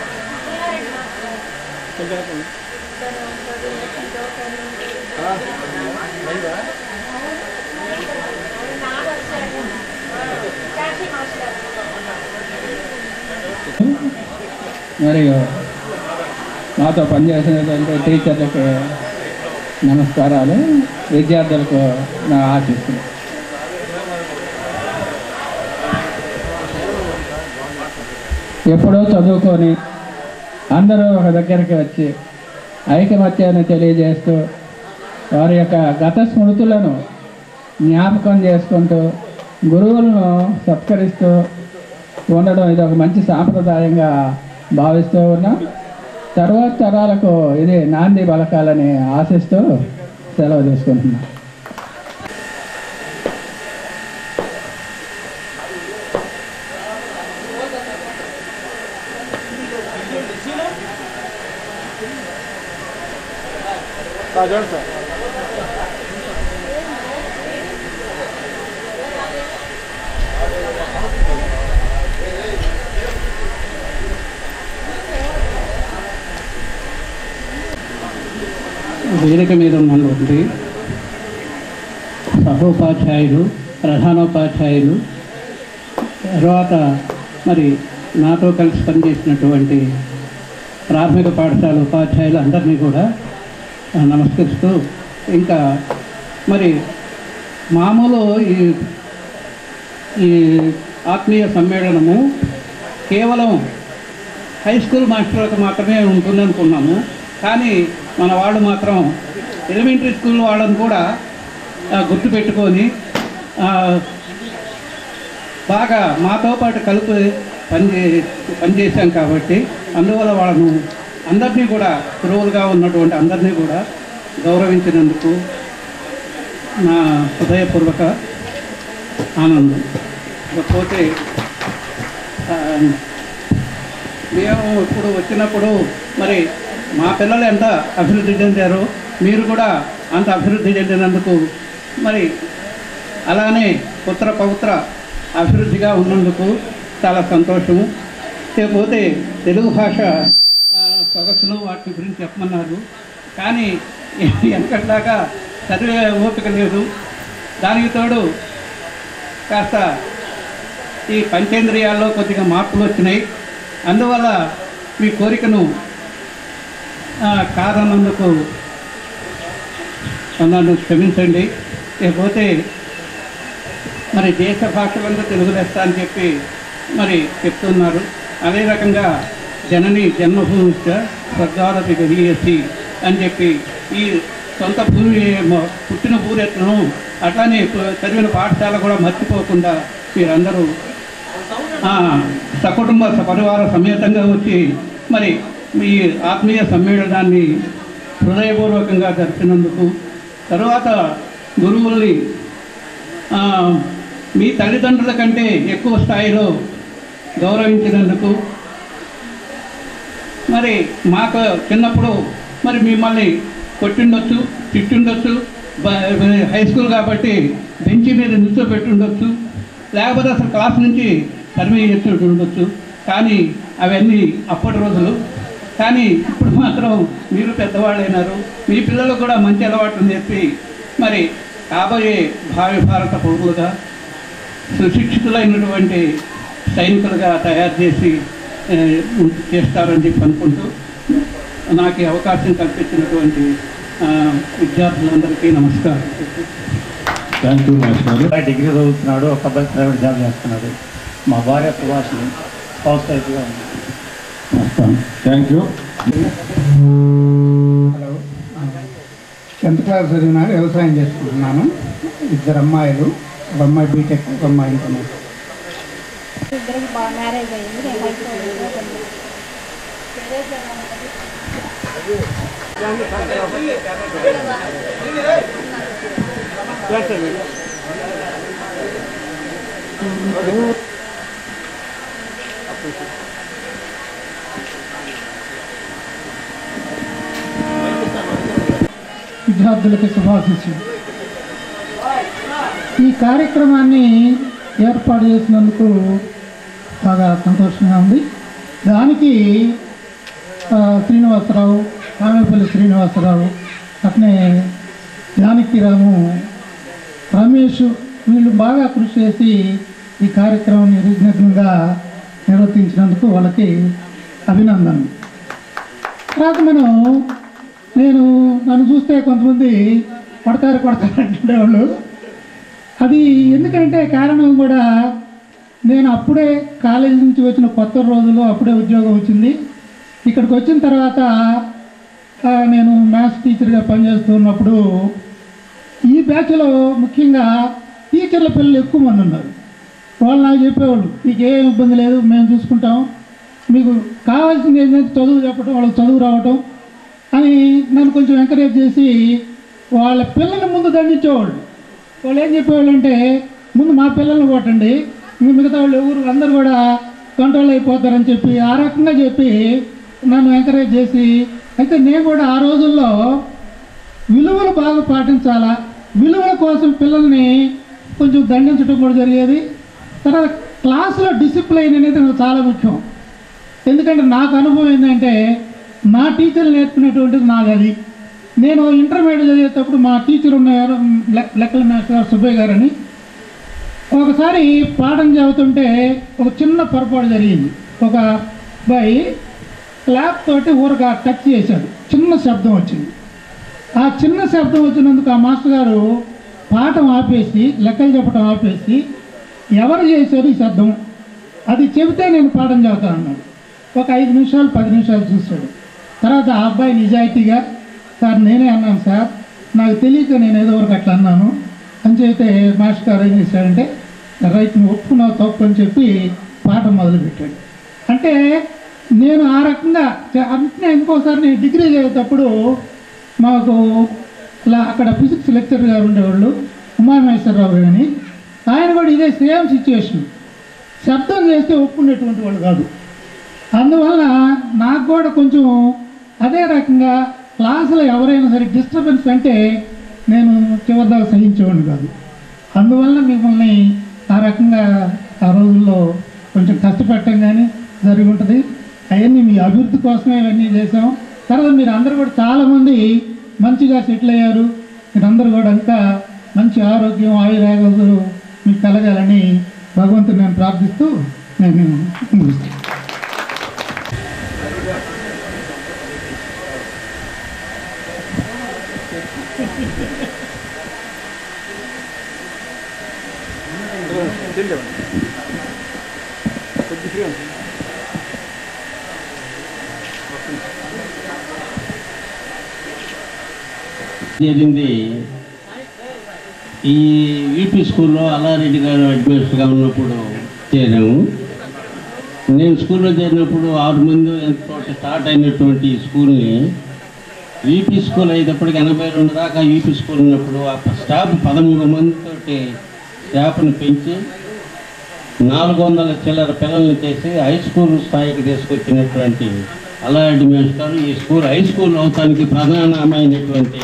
మరియు మాతో పనిచేసినటువంటి టీచర్లకు నమస్కారాలు విద్యార్థులకు నా ఆశిస్తున్నాను ఎప్పుడో చదువుకొని అందరూ ఒక దగ్గరికి వచ్చి ఐకమత్యాన్ని తెలియజేస్తూ వారి యొక్క గత స్మృతులను జ్ఞాపకం చేసుకుంటూ గురువులను సత్కరిస్తూ ఉండడం ఇది ఒక మంచి సాంప్రదాయంగా భావిస్తూ ఉన్నాం తర్వాత తరాలకు ఇది నాంది బలకాలని ఆశిస్తూ సెలవు తీసుకుంటున్నాం సార్ చూడండి సార్ వేదిక మీద ఉన్నటువంటి సహోపాధ్యాయులు ప్రధానోపాధ్యాయులు తర్వాత మరి నాతో కలిసి పనిచేసినటువంటి ప్రాథమిక పాఠశాల ఉపాధ్యాయులు అందరినీ కూడా ఆ, నమస్కరిస్తూ ఇంకా మరి మామూలు ఈ ఈ ఆత్మీయ సమ్మేళనము కేవలం హై స్కూల్ మాస్టర్లకు మాత్రమే ఉంటుందనుకున్నాము కానీ మన వాళ్ళు మాత్రం ఎలిమెంటరీ స్కూల్ వాళ్ళని కూడా ఆ, గుర్తుపెట్టుకొని ఆ, బాగా మాతో పాటు కలిపి పనిచే పనిచేశాం కాబట్టి అందువల్ల వాళ్ళను అందరినీ కూడా గురువులుగా ఉన్నటువంటి అందరినీ కూడా గౌరవించినందుకు నా హృదయపూర్వక ఆనందం ఇకపోతే ఆ, మేము ఇప్పుడు వచ్చినప్పుడు మరి మా పిల్లలు ఎంత అభివృద్ధి చెందారో మీరు కూడా అంత అభివృద్ధి చెందినందుకు మరి అలానే పుత్ర పౌత్ర అభివృద్ధిగా ఉన్నందుకు చాలా సంతోషము లేకపోతే తెలుగు భాష ఆ, సొగసులు వాటి గురించి చెప్పమన్నారు కానీ వెనకట్లాగా చదివే ఓపిక లేదు దానికి తోడు కాస్త ఈ పంచేంద్రియాల్లో కొద్దిగా మార్పులు వచ్చినాయి అందువల్ల మీ కోరికను ఆ, కాదన్నందుకు నన్ను క్షమించండి లేకపోతే మరి దేశ భాషలందు తెలుగు లెస్స అని చెప్పి మరి చెప్తున్నారు అదే రకంగా జనని జన్మభూమి స్వర్గాలతి గరీయసి అని చెప్పి ఈ సొంత భూమి మ- పుట్టిన ఊరెట్లను అట్లానే ప- చదివిన పాఠశాల కూడా మర్చిపోకుండా మీరందరూ ఆ, సకుటుంబ పరివార సమేతంగా వచ్చి మరి మీ ఆత్మీయ సమ్మేళనాన్ని హృదయపూర్వకంగా జరిపినందుకు తరువాత గురువుల్ని ఆ, మీ తల్లిదండ్రుల కంటే ఎక్కువ స్థాయిలో గౌరవించినందుకు మరి మాకు చిన్నప్పుడు మరి మిమ్మల్ని కొట్టిండొచ్చు తిట్టిండొచ్చు బ- హై స్కూల్ కాబట్టి బెంచి మీద నిల్చోబెట్టుండొచ్చు లేకపోతే అసలు క్లాస్ నుంచి తరిమి ఉండొచ్చు కానీ అవన్నీ అప్పటి రోజులు కానీ ఇప్పుడు మాత్రం మీరు పెద్దవాళ్ళైనారు మీ పిల్లలకు కూడా మంచి అలవాట్లు నేర్పి మరి కాబోయే భావి భారత పౌరులుగా సుశిక్షితులైనటువంటి సైనికులుగా తయారు చేసి ఏ, చేస్తారని చెప్పి అనుకుంటూ నాకు ఈ అవకాశం కల్పించినటువంటి ఆ, విద్యార్థులందరికీ నమస్కారం థ్యాంక్ యూ మాస్టర్ అబ్బాయి డిగ్రీ చదువుతున్నాడు ఒక అబ్బాయి ప్రైవేట్ జాబ్ చేస్తున్నాడు మా భార్య సుభాష్ని హౌస్ వైఫ్గా ఉంది thank you hello tenth class చదివినాడు వ్యవసాయం చేసుకుంటున్నాను ఇద్దరు అమ్మాయిలు ఒక అమ్మాయి బీటెక్ ఒక అమ్మాయి ఇంటర్మీడియట్ ఇద్దరికి బాగా మ్యారేజ్ అయ్యింది నేను హైస్కూల్ విద్యార్థులకి శుభాశిస్సులు ఈ కార్యక్రమాన్ని ఏర్పాటు చేసినందుకు బాగా సంతోషంగా ఉంది దానికి ఆ, శ్రీనివాసరావు కామేపల్లి శ్రీనివాసరావు అట్నే జానకిరాము రమేష్ వీళ్ళు బాగా కృషి చేసి ఈ కార్యక్రమం నిర్విఘ్నంగా నిర్వర్తించినందుకు వాళ్ళకి అభినందనలు తర్వాత మనం నేను నన్ను చూస్తే కొంతమంది కొడతారు కొడతారు అంటుండేవాళ్ళు అది ఎందుకంటే కారణం కూడా నేను అప్పుడే కాలేజీ నుంచి వచ్చిన కొత్త రోజులు అప్పుడే ఉద్యోగం వచ్చింది ఇక్కడికి వచ్చిన తర్వాత ఆ, నేను మ్యాథ్స్ టీచర్గా పనిచేస్తున్నప్పుడు ఈ బ్యాచ్లో ముఖ్యంగా టీచర్ల పిల్లలు ఎక్కువ మంది ఉన్నారు వాళ్ళు నాకు చెప్పేవాళ్ళు మీకు ఏం ఇబ్బంది లేదు మేము చూసుకుంటాం మీకు కావాల్సింది ఏంటంటే చదువు చెప్పడం వాళ్ళకి చదువు రావటం అని నన్ను కొంచెం ఎంకరేజ్ చేసి వాళ్ళ పిల్లల ముందు దండించేవాళ్ళు వాళ్ళు ఏం చెప్పేవాళ్ళు అంటే ముందు మా పిల్లల్ని కొట్టండి ఇంక మిగతా వాళ్ళు ఎవరు అందరు కూడా కంట్రోల్ అయిపోతారని చెప్పి ఆ రకంగా చెప్పి నన్ను ఎంకరేజ్ చేసి అయితే నేను కూడా ఆ రోజుల్లో విలువలు బాగా పాటించాలా విలువల కోసం పిల్లల్ని కొంచెం దండించడం కూడా జరిగేది తర్వాత క్లాసులో డిసిప్లైన్ అనేది నాకు చాలా ముఖ్యం ఎందుకంటే నాకు అనుభవం ఏంటంటే నా టీచర్లు నేర్పినటువంటిది నాది అది నేను ఇంటర్మీడియట్ చదివేటప్పుడు మా టీచర్ ఉన్నారు లె- లెక్కల మాస్టర్ గారు సుబ్బయ్య గారని ఒకసారి పాఠం చదువుతుంటే ఒక చిన్న పొరపాటు జరిగింది ఒక అబ్బాయి క్లాప్ తోటి ఊరగా టచ్ చేశాడు చిన్న శబ్దం వచ్చింది ఆ చిన్న శబ్దం వచ్చినందుకు ఆ మాస్టర్ గారు పాఠం ఆపేసి లెక్కలు చెప్పడం ఆపేసి ఎవరు చేశారు ఈ శబ్దం అది చెబితే నేను పాఠం చదువుతాను అన్నాడు ఒక ఐదు నిమిషాలు పది నిమిషాలు చూశాడు తర్వాత ఆ అబ్బాయి నిజాయితీగా సార్ నేనే అన్నాను సార్ నాకు తెలియక నేను ఏదో వరకు అట్లా అన్నాను అని చెబితే మాస్టర్ గారు ఏం చేశాడంటే రైట్ నువ్వు ఒప్పుకున్నావు తప్పు అని చెప్పి పాఠం మొదలుపెట్టాడు అంటే నేను ఆ రకంగా చ- అంటే ఇంకోసారి నేను డిగ్రీ చదివేటప్పుడు మాకు ఇలా అక్కడ ఫిజిక్స్ లెక్చర్ గారు ఉండేవాళ్ళు ఉమామహేశ్వరరావు కానీ ఆయన కూడా ఇదే సేమ్ సిచ్యువేషన్ శబ్దం చేస్తే ఒప్పుకునేటువంటి వాళ్ళు కాదు అందువల్ల నాకు కూడా కొంచెం అదే రకంగా క్లాసులో ఎవరైనా సరే డిస్టర్బెన్స్ అంటే నేను చివరిదాకా సహించేవాడిని కాదు అందువల్ల మిమ్మల్ని ఆ రకంగా ఆ రోజుల్లో కొంచెం కష్టపెట్టడం కానీ జరిగి ఉంటుంది అవన్నీ మీ అభివృద్ధి కోసమే ఇవన్నీ చేసాం తర్వాత మీరు అందరూ కూడా చాలామంది మంచిగా సెటిల్ అయ్యారు మీరందరూ కూడా ఇంకా మంచి ఆరోగ్యం ఆయురాగలు మీకు కలగాలని భగవంతుని నేను ప్రార్థిస్తూ నేను ముగిస్తాను కొద్ది ఫ్రీ ఉంది జరిగింది ఈ యూపీ స్కూల్లో అల్లారెడ్డి గారు అడ్మినిస్టర్గా ఉన్నప్పుడు చేరాము నేను స్కూల్లో చేరినప్పుడు ఆరు మంది ఎంతో స్టార్ట్ అయినటువంటి ఈ స్కూల్ని యూపీ స్కూల్ అయ్యేటప్పటికి ఎనభై రెండు దాకా యూపీ స్కూల్ ఉన్నప్పుడు ఆ స్టాఫ్ పదమూడు మందితోటి స్టాఫ్ని పెంచి నాలుగు వందల చిల్లర పిల్లల్ని చేసి హై స్కూల్ స్థాయికి తీసుకొచ్చినటువంటి అల్లారెడ్డి మేస్టర్ ఈ స్కూల్ హై స్కూల్ అవటానికి ప్రధానమైనటువంటి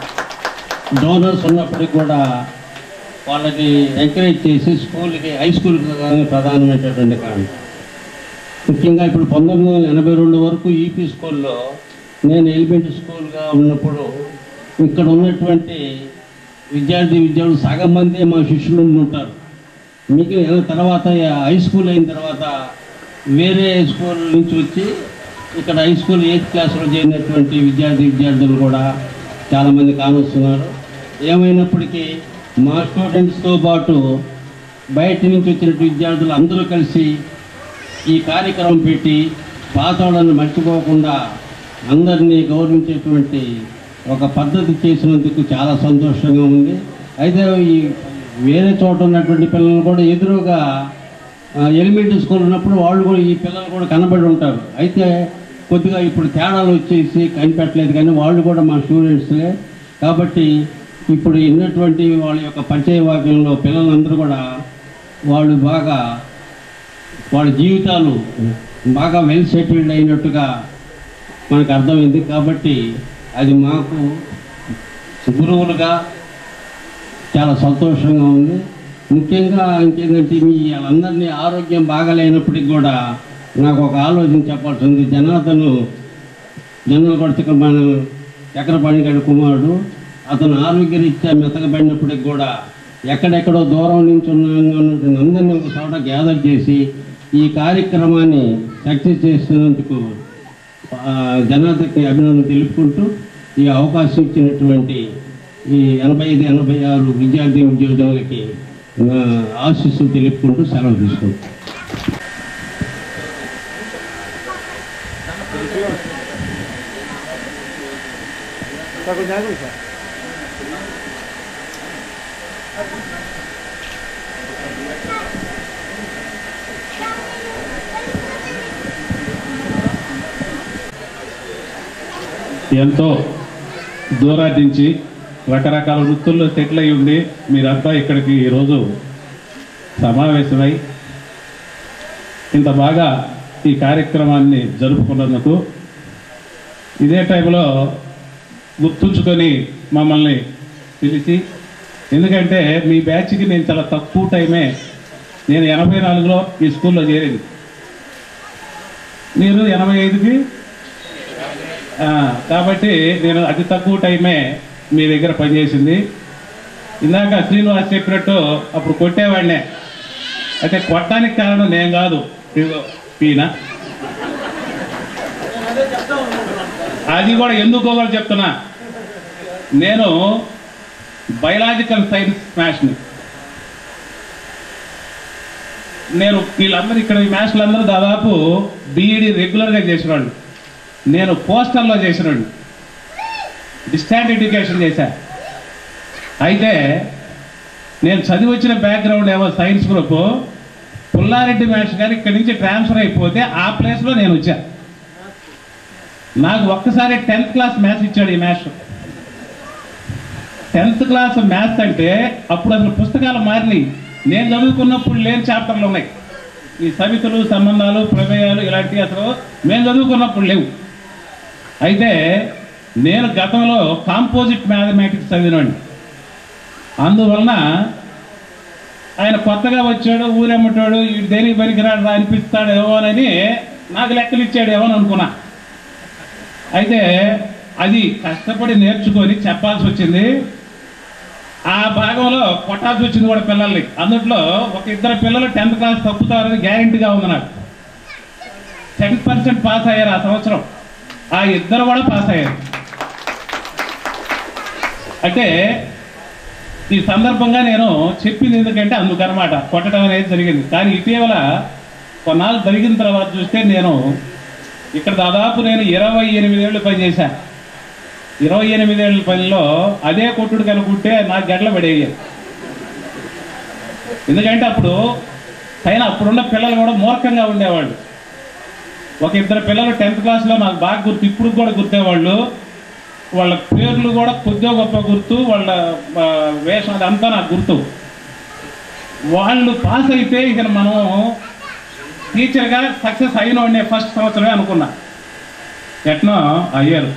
డోనర్స్ ఉన్నప్పటికి కూడా వాళ్ళని ఎంకరేజ్ చేసి స్కూల్కి హై స్కూల్కి కానీ ప్రధానమైనటువంటి కారణం ముఖ్యంగా ఇప్పుడు పంతొమ్మిది వందల ఎనభై రెండు వరకు ఈపీ స్కూల్లో నేను ఎలిమెంటరీ స్కూల్గా ఉన్నప్పుడు ఇక్కడ ఉన్నటువంటి విద్యార్థి విద్యార్థులు సగం మంది మా శిష్యులు ఉంటారు మిగిలిన తర్వాత హై స్కూల్ అయిన తర్వాత వేరే స్కూల్ నుంచి వచ్చి ఇక్కడ హై స్కూల్ ఎయిత్ క్లాస్లో చేరినటువంటి విద్యార్థి విద్యార్థులు కూడా చాలామంది కానొస్తున్నారు ఏమైనప్పటికీ మా స్టూడెంట్స్తో పాటు బయట నుంచి వచ్చినటువంటి విద్యార్థులు అందరూ కలిసి ఈ కార్యక్రమం పెట్టి పాత వాళ్ళని మర్చిపోకుండా అందరినీ గౌరవించేటువంటి ఒక పద్ధతి చేసినందుకు చాలా సంతోషంగా ఉంది అయితే ఈ వేరే చోట ఉన్నటువంటి పిల్లలు కూడా ఎదురుగా ఎలిమెంటరీ స్కూల్ ఉన్నప్పుడు వాళ్ళు కూడా ఈ పిల్లలు కూడా కనబడి ఉంటారు అయితే కొద్దిగా ఇప్పుడు తేడాలు వచ్చేసి కనిపెట్టలేదు కానీ వాళ్ళు కూడా మా స్టూడెంట్స్లే కాబట్టి ఇప్పుడు ఉన్నటువంటి వాళ్ళ యొక్క పరిచయ వాక్యంలో పిల్లలందరూ కూడా వాళ్ళు బాగా వాళ్ళ జీవితాలు బాగా వెల్ సెటిల్డ్ అయినట్టుగా మనకు అర్థమైంది కాబట్టి అది మాకు గురువులుగా చాలా సంతోషంగా ఉంది ముఖ్యంగా ఇంకేంటంటే మీ వాళ్ళందరినీ ఆరోగ్యం బాగాలేనప్పటికి కూడా నాకు ఒక ఆలోచన చెప్పాల్సి ఉంది జనార్దను జనరల్ కొడుకు మన చక్రపాణి గారి కుమారుడు అతను ఆరోగ్యరీత్యా మెతకబడినప్పటికి కూడా ఎక్కడెక్కడో దూరం నుంచి ఉన్న అందరినీ ఒక చోట గ్యాదర్ చేసి ఈ కార్యక్రమాన్ని సక్సెస్ చేస్తున్నందుకు ఆ, జనార్దన్కి అభినందన తెలుపుకుంటూ ఈ అవకాశం ఇచ్చినటువంటి ఈ ఎనభై ఐదు ఎనభై ఆరు విద్యార్థి ఉద్యోగులకి నా ఆశీస్సులు తెలుపుకుంటూ సెలవు తీసుకుంటాను సార్ కొంచెం ఆగండి సార్ ఎంతో దూరాటించి రకరకాల వృత్తుల్లో సెటిల్ అయి ఉండి మీరంతా ఇక్కడికి ఈరోజు సమావేశమై ఇంత బాగా ఈ కార్యక్రమాన్ని జరుపుకున్నందుకు ఇదే టైంలో గుర్తుంచుకొని మమ్మల్ని పిలిచి ఎందుకంటే మీ బ్యాచ్కి నేను చాలా తక్కువ టైమే నేను ఎనభై నాలుగులో ఈ స్కూల్లో చేరింది మీరు ఎనభై ఐదుకి ఆ, కాబట్టి నేను అతి తక్కువ టైమే మీ దగ్గర పనిచేసింది ఇందాక శ్రీనివాస్ చెప్పినట్టు అప్పుడు కొట్టేవాడినే అయితే కొట్టడానికి కారణం నేను కాదు ఇదిగో ఈయన అది కూడా ఎందుకో కూడా చెప్తున్నా నేను బయలాజికల్ సైన్స్ మ్యాథ్స్ని నేను వీళ్ళందరూ ఇక్కడ ఈ మ్యాథ్స్లు అందరూ దాదాపు బీఈడి రెగ్యులర్గా చేసిన వాళ్ళు నేను పోస్టర్లో చేసినండి డిస్టాంట్ ఎడ్యుకేషన్ చేశా అయితే నేను చదివి వచ్చిన బ్యాక్గ్రౌండ్ ఏమో సైన్స్ గ్రూప్ పుల్లారెడ్డి మ్యాథ్స్ గారు ఇక్కడి నుంచి ట్రాన్స్ఫర్ అయిపోతే ఆ ప్లేస్లో నేను వచ్చా నాకు ఒక్కసారి టెన్త్ క్లాస్ మ్యాథ్స్ ఇచ్చాడు ఈ మ్యాథ్స్ టెన్త్ క్లాస్ మ్యాథ్స్ అంటే అప్పుడు అసలు పుస్తకాలు మారినాయి నేను చదువుకున్నప్పుడు లేని చాప్టర్లు ఉన్నాయి ఈ సమితులు సంబంధాలు ప్రమేయాలు ఇలాంటివి అసలు మేము చదువుకున్నప్పుడు లేవు అయితే నేను గతంలో కాంపోజిట్ మ్యాథమెటిక్స్ చదివినండి అందువలన ఆయన కొత్తగా వచ్చాడు ఊరెమ్మటాడు ఈ దేనికి పనికిరాడు రా అనిపిస్తాడు ఏమోనని నాకు లెక్కలు ఇచ్చాడు ఏమో అని అనుకున్నా అయితే అది కష్టపడి నేర్చుకొని చెప్పాల్సి వచ్చింది ఆ భాగంలో కొట్టాల్సి వచ్చింది కూడా పిల్లల్ని అందుట్లో ఒక ఇద్దరు పిల్లలు టెన్త్ క్లాస్ తప్పుతారని గ్యారెంటీగా ఉంది నాకు టెన్ పర్సెంట్ పాస్ అయ్యారు ఆ సంవత్సరం ఆ ఇద్దరు కూడా పాస్ అయ్యారు అంటే ఈ సందర్భంగా నేను చెప్పింది ఎందుకంటే అందుకనమాట కొట్టడం అనేది జరిగింది కానీ ఇటీవల కొన్నాళ్ళు జరిగిన తర్వాత చూస్తే నేను ఇక్కడ దాదాపు నేను ఇరవై ఎనిమిదేళ్ళు పనిచేశాను ఇరవై ఎనిమిదేళ్ళ పనిలో అదే కొట్టుడు కనుకుంటే నాకు గడ్ల పడేయాలి ఎందుకంటే అప్పుడు పైన అప్పుడున్న పిల్లలు కూడా మూర్ఖంగా ఉండేవాళ్ళు ఒక ఇద్దరు పిల్లలు టెన్త్ క్లాస్లో నాకు బాగా గుర్తు ఇప్పుడు కూడా గుర్తేవాళ్ళు వాళ్ళ పేర్లు కూడా కొద్దిగా గొప్ప గుర్తు వాళ్ళ ఆ, వేషం అదంతా నాకు గుర్తు వాళ్ళు పాస్ అయితే ఇక మనం టీచర్గా సక్సెస్ అయిన వాడినే ఫస్ట్ సంవత్సరమే అనుకున్నా ఎట్నో అయ్యారు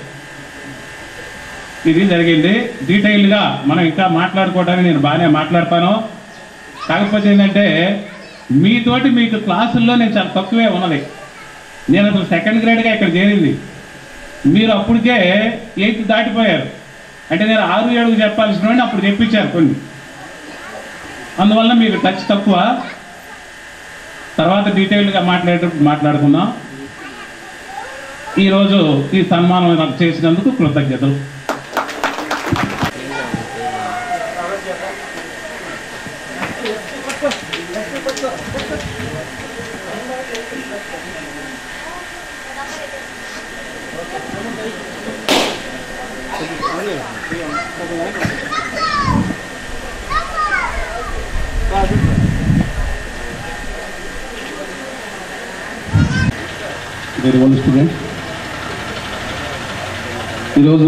ఇది జరిగింది డీటెయిల్గా మనం ఇంకా మాట్లాడుకోవడానికి నేను బాగానే మాట్లాడతాను కాకపోతే ఏంటంటే మీతోటి మీకు క్లాసుల్లో నేను చాలా తక్కువే ఉన్నది నేను అసలు సెకండ్ గ్రేడ్గా ఇక్కడ చేరింది మీరు అప్పటికే ఎయిత్ దాటిపోయారు అంటే నేను ఆరు ఏడుగు చెప్పాల్సిన వాడిని అప్పుడు చెప్పించారు కొన్ని అందువల్ల మీకు టచ్ తక్కువ తర్వాత డీటెయిల్గా మాట్లాడేటప్పుడు మాట్లాడుకుందాం ఈరోజు ఈ సన్మానం నాకు చేసినందుకు కృతజ్ఞతలు వెరీ ఓల్డ్ స్టూడెంట్ ఈరోజు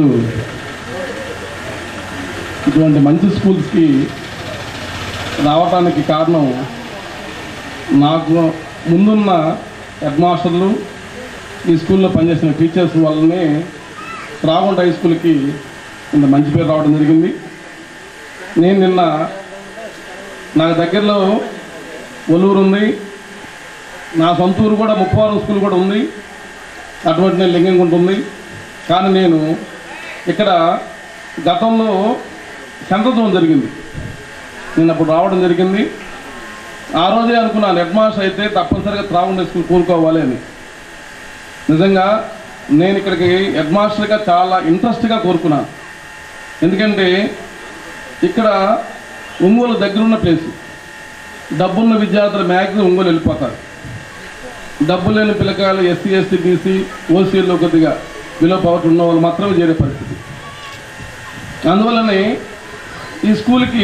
ఇటువంటి మంచి స్కూల్స్కి రావడానికి కారణం నాకు ముందున్న హెడ్ మాస్టర్లు ఈ స్కూల్లో పనిచేసిన టీచర్స్ వల్లనే రాగుంట హై స్కూల్కి ఇంత మంచి పేరు రావడం జరిగింది నేను నిన్న నాకు దగ్గరలో ఒలూరు ఉంది నా సొంత ఊరు కూడా ముప్పవరం స్కూల్ కూడా ఉంది అటువంటి నేను లింగంగుంట ఉంది కానీ నేను ఇక్కడ గతంలో సెంట్రల్ జోన్ జరిగింది నేను అప్పుడు రావడం జరిగింది ఆ రోజే అనుకున్నాను హెడ్ మాస్టర్ అయితే తప్పనిసరిగా త్రాగుండే స్కూల్ కోరుకోవాలి అని నిజంగా నేను ఇక్కడికి హెడ్ మాస్టర్గా చాలా ఇంట్రెస్ట్గా కోరుకున్నాను ఎందుకంటే ఇక్కడ ఒంగోలు దగ్గరున్న ప్లేస్ డబ్బున్న విద్యార్థులు మ్యాక్సిమం ఒంగోలు వెళ్ళిపోతారు డబ్బు లేని పిల్లకాయలు ఎస్సీ ఎస్టీ బీసీ ఓసీల్లో కొద్దిగా బిలో పవర్టీ ఉన్న వాళ్ళు మాత్రమే చేరే పరిస్థితి అందువల్లనే ఈ స్కూల్కి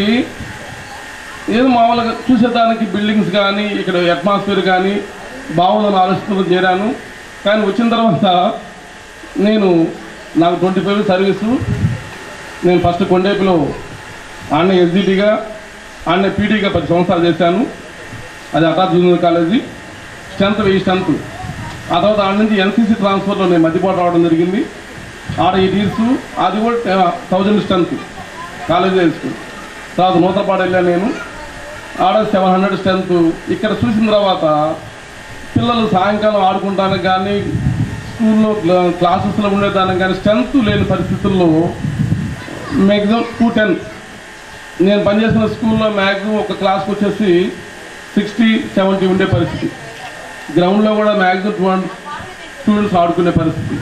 ఏదో మామూలుగా చూసేదానికి బిల్డింగ్స్ కానీ ఇక్కడ అట్మాస్ఫియర్ కానీ బాగుందని ఆలోచనతో చేరాను కానీ వచ్చిన తర్వాత నేను నాకు ట్వంటీ ఫైవ్ సర్వీసు నేను ఫస్ట్ కొండేపులో ఆడనే ఎస్జిటిగా ఆడనే పీటీగా పది సంవత్సరాలు చేశాను అది అటా జూనియర్ కాలేజీ స్ట్రెంత్ వెయ్యి స్ట్రెంత్ ఆ తర్వాత ఆడ నుంచి ఎన్సీసీ ట్రాన్స్ఫర్లో నేను మధ్యపాటు రావడం జరిగింది ఆడ ఎయిట్ ఇయర్స్ అది కూడా thousand strength college high school తర్వాత నూతపాడు వెళ్ళాను నేను ఆడ సెవెన్ హండ్రెడ్ స్ట్రెంత్ ఇక్కడ చూసిన తర్వాత పిల్లలు సాయంకాలం ఆడుకుంటానికి కానీ స్కూల్లో క్లా- క్లాసెస్లో ఉండేదానికి కానీ స్ట్రెంత్ లేని పరిస్థితుల్లో మ్యాక్సిమం టూ టెన్ నేను పనిచేసిన స్కూల్లో మ్యాక్సిమం ఒక క్లాస్కి వచ్చేసి సిక్స్టీ సెవెంటీ ఉండే పరిస్థితి గ్రౌండ్లో కూడా మ్యాక్సిమం టూ స్టూడెంట్స్ ఆడుకునే పరిస్థితి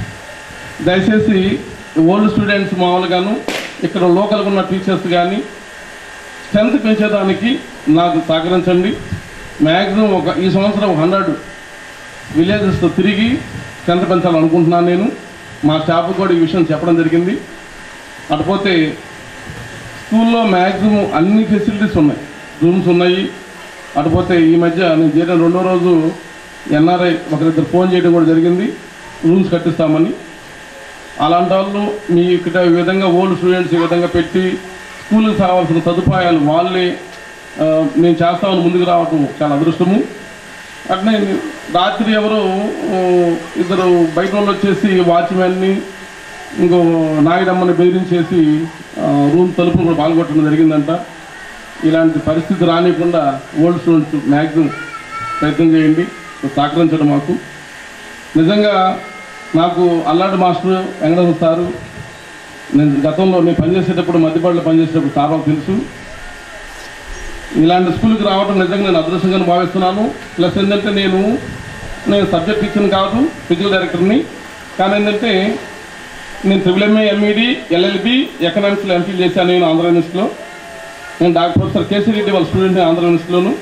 దయచేసి ఓల్డ్ స్టూడెంట్స్ మామూలుగాను ఇక్కడ లోకల్గా ఉన్న టీచర్స్ కానీ స్ట్రెంత్ పెంచేదానికి నాకు సహకరించండి మ్యాక్సిమం ఒక ఈ సంవత్సరం హండ్రెడ్ విలేజెస్తో తిరిగి స్ట్రెంత్ పెంచాలనుకుంటున్నాను నేను మా స్టాఫ్ కూడా ఈ విషయం చెప్పడం జరిగింది అటుపోతే స్కూల్లో మ్యాక్సిమం అన్ని ఫెసిలిటీస్ ఉన్నాయి రూమ్స్ ఉన్నాయి అటుపోతే ఈ మధ్య నేను చేరిన రెండో రోజు ఎన్ఆర్ఐ ఒకరిద్దరు ఫోన్ చేయడం కూడా జరిగింది రూమ్స్ కట్టిస్తామని అలాంటి వాళ్ళు మీ ఇక్కడ ఈ విధంగా ఓల్డ్ స్టూడెంట్స్ ఈ విధంగా పెట్టి స్కూల్కి కావాల్సిన సదుపాయాలు వాళ్ళే ఆ, నేను చేస్తామని ముందుకు రావటం చాలా అదృష్టము అట్నే రాత్రి ఎవరో ఆ, ఇద్దరు బయట వాళ్ళు వచ్చేసి వాచ్మెన్ని ఇంకో నాయుడమ్మని బెదిరించేసి ఆ, రూమ్ తలుపులు కూడా పాల్గొట్టడం జరిగిందంట ఇలాంటి పరిస్థితి రానియకుండా ఓల్డ్ స్టూడెంట్స్ మ్యాక్సిమం ప్రయత్నం చేయండి సహకరించడం మాకు నిజంగా నాకు అల్లాడి మాస్టర్ వెంకటేశ్వర సారు నేను గతంలో నేను పనిచేసేటప్పుడు మధ్యపాడులో పనిచేసేటప్పుడు సార్ వాళ్ళకి తెలుసు ఇలాంటి స్కూల్కి రావడం నిజంగా నేను అదృష్టంగా భావిస్తున్నాను ప్లస్ ఏంటంటే నేను నేను సబ్జెక్ట్ ఇచ్చిన కాదు ఫిజికల్ డైరెక్టర్ని కానీ ఏంటంటే నేను ట్రిపుల్ ఎంఏ ఎంఈడి ఎల్ఎల్బి ఎకనామిక్స్లో ఎంఫిల్ చేశాను నేను ఆంధ్ర యూనివర్సిటీలో నేను డాక్టర్ ప్రొఫెసర్ కేసీ రెడ్డి వాళ్ళ స్టూడెంట్ ఆంధ్ర యూనివర్సిటీలోను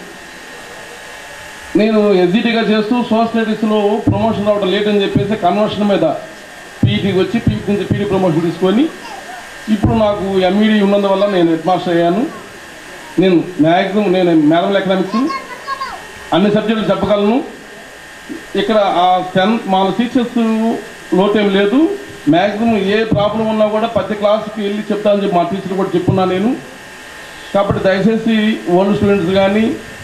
నేను ఎస్జిటిగా చేస్తూ సోషలిటీస్లో ప్రమోషన్ రావడం లేట్ అని చెప్పేసి కన్వర్షన్ మీద పీఈటీకి వచ్చి పీఈటీ నుంచి పీడీ ప్రమోషన్ తీసుకొని ఇప్పుడు నాకు ఎంఈడి ఉన్నందువల్ల నేను హెడ్ మాస్టర్ అయ్యాను నేను మ్యాక్సిమం నేను మేథమల్ ఎకనామిక్స్ అన్ని సబ్జెక్టులు చెప్పగలను ఇక్కడ ఆ టెన్త్ మా టీచర్స్ లోటేం లేదు మ్యాక్సిమం ఏ ప్రాబ్లం ఉన్నా కూడా ప్రతి క్లాస్కి వెళ్ళి చెప్తానని చెప్పి మా టీచర్ కూడా చెప్పున్నా నేను కాబట్టి దయచేసి ఓల్డ్ స్టూడెంట్స్ కానీ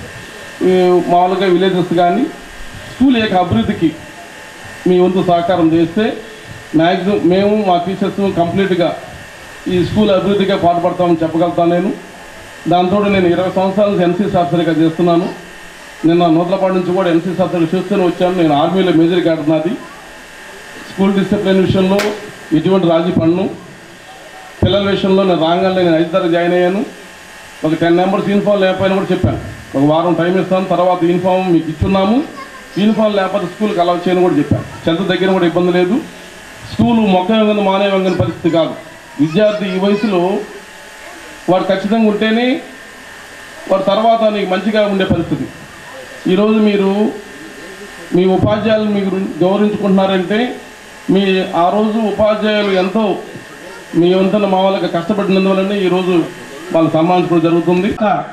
ఈ మామూలుగా విలేజెస్ కానీ స్కూల్ యొక్క అభివృద్ధికి మీ వంతు సహకారం చేస్తే మ్యాక్సిమం మేము మా టీచర్స్ కంప్లీట్గా ఈ స్కూల్ అభివృద్ధిగా పాటుపడతామని చెప్పగలుగుతాను నేను దాంతో నేను ఇరవై సంవత్సరాల నుంచి ఎన్సీసీ ఆఫీసర్గా చేస్తున్నాను నిన్న నూతలపాడు నుంచి కూడా ఎన్సీసీ ఆఫీసర్గా చూస్తూనే వచ్చాను నేను ఆర్మీలో మేజర్ క్యాడర్ నాది స్కూల్ డిసిప్లిన్ విషయంలో ఎటువంటి రాజీ పన్ను పిల్లల విషయంలో నేను రాగానే నేను ఐదు తరగతి జాయిన్ అయ్యాను ఒక టెన్ నెంబర్స్ యూనిఫామ్ లేకపోయినా కూడా చెప్పాను ఒక వారం టైం ఇస్తాను తర్వాత యూనిఫామ్ మీకు ఇచ్చున్నాము యూనిఫామ్ లేకపోతే స్కూల్కి అలౌ చేయని కూడా చెప్పాను చెంత దగ్గర కూడా ఇబ్బంది లేదు స్కూలు మొక్క వంగని మానే వంగని పరిస్థితి కాదు విద్యార్థి ఈ వయసులో వాడు ఖచ్చితంగా ఉంటేనే వాడు తర్వాత నీకు మంచిగా ఉండే పరిస్థితి ఈరోజు మీరు మీ ఉపాధ్యాయులు మీరు గౌరవించుకుంటున్నారంటే మీ ఆ రోజు ఉపాధ్యాయులు ఎంతో మీ వంతున మా వాళ్ళకి కష్టపడినందువల్లనే ఈరోజు వాళ్ళు సన్మానించడం జరుగుతుంది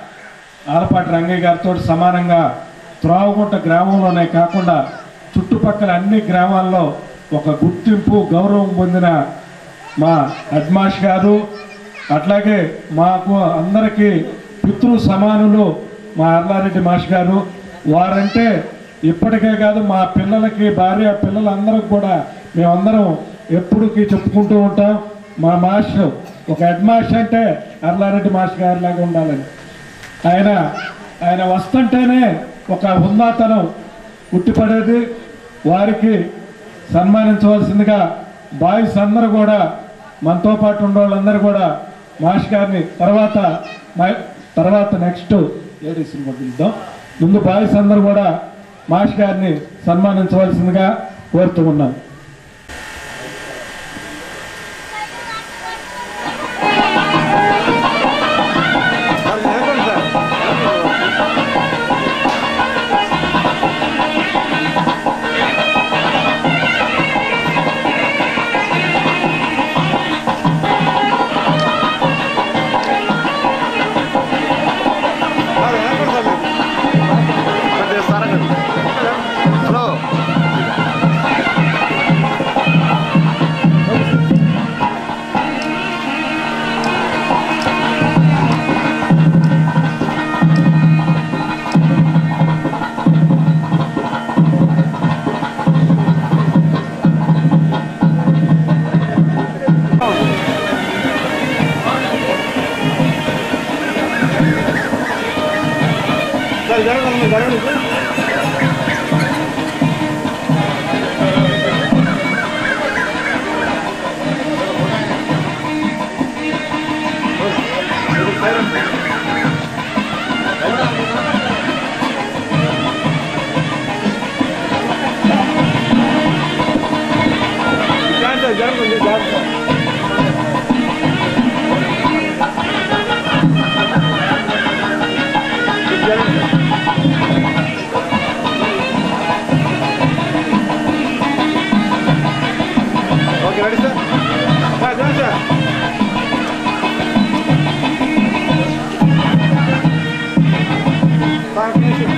ఆలపాటి రంగయ్య గారితో సమానంగా త్రోవగుంట గ్రామంలోనే కాకుండా చుట్టుపక్కల అన్ని గ్రామాల్లో ఒక గుర్తింపు గౌరవం పొందిన మా హెడ్ మాస్టర్ గారు అట్లాగే మాకు అందరికీ పితృ సమానులు మా అర్లారెడ్డి మాస్టర్ గారు వారంటే ఇప్పటికే కాదు మా పిల్లలకి భార్య పిల్లలందరికి కూడా మేమందరం ఎప్పటికీ చెప్పుకుంటూ ఉంటాం మా మాస్టర్ ఒక హెడ్ మాస్టర్ అంటే అర్లారెడ్డి మాస్టర్ గారి లాగా ఉండాలని ఆయన ఆయన వస్తుంటేనే ఒక హుందాతనం ఉట్టిపడేది వారికి సన్మానించవలసిందిగా బాయ్స్ అందరూ కూడా మనతో పాటు ఉన్న వాళ్ళందరూ కూడా మాష్ గారిని తర్వాత మా- తర్వాత నెక్స్ట్ లేడీస్ని కూడా పిలుద్దాం ముందు బాయ్స్ అందరూ కూడా మాష్ గారిని సన్మానించవలసిందిగా కోరుతూ ఉన్నాను హలో జరగండి జరగండి జరగండి జాగ్రత్త ఓకే రెడీ సార్ సార్ చూడండి సార్ సార్ ఫినిష్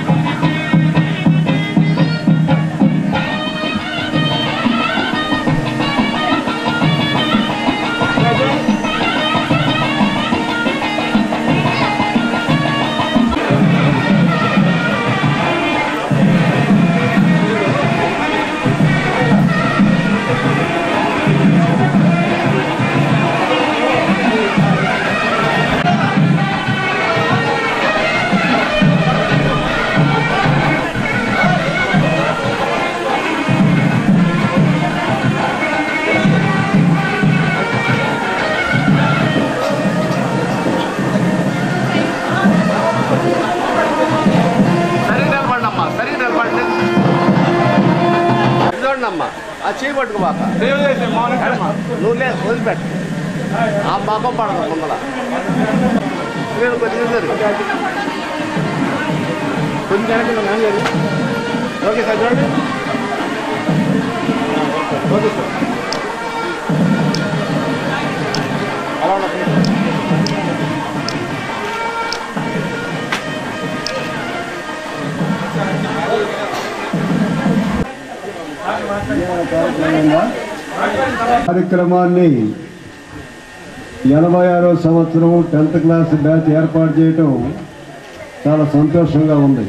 నువ్వు లేదు వదిలిపెట్టు ఆ పాపం పడదు ముందర నేను కొద్దిగా జరుగు. కొంచెం వెనక్కి ఉన్నాను, జరుగు. ఓకే సార్ చూడండి ఓకే సార్ అలా ఉండదు కార్యక్రమాన్ని ఎనభై ఆరో సంవత్సరం టెన్త్ క్లాస్ బ్యాచ్ ఏర్పాటు చేయటం చాలా సంతోషంగా ఉంది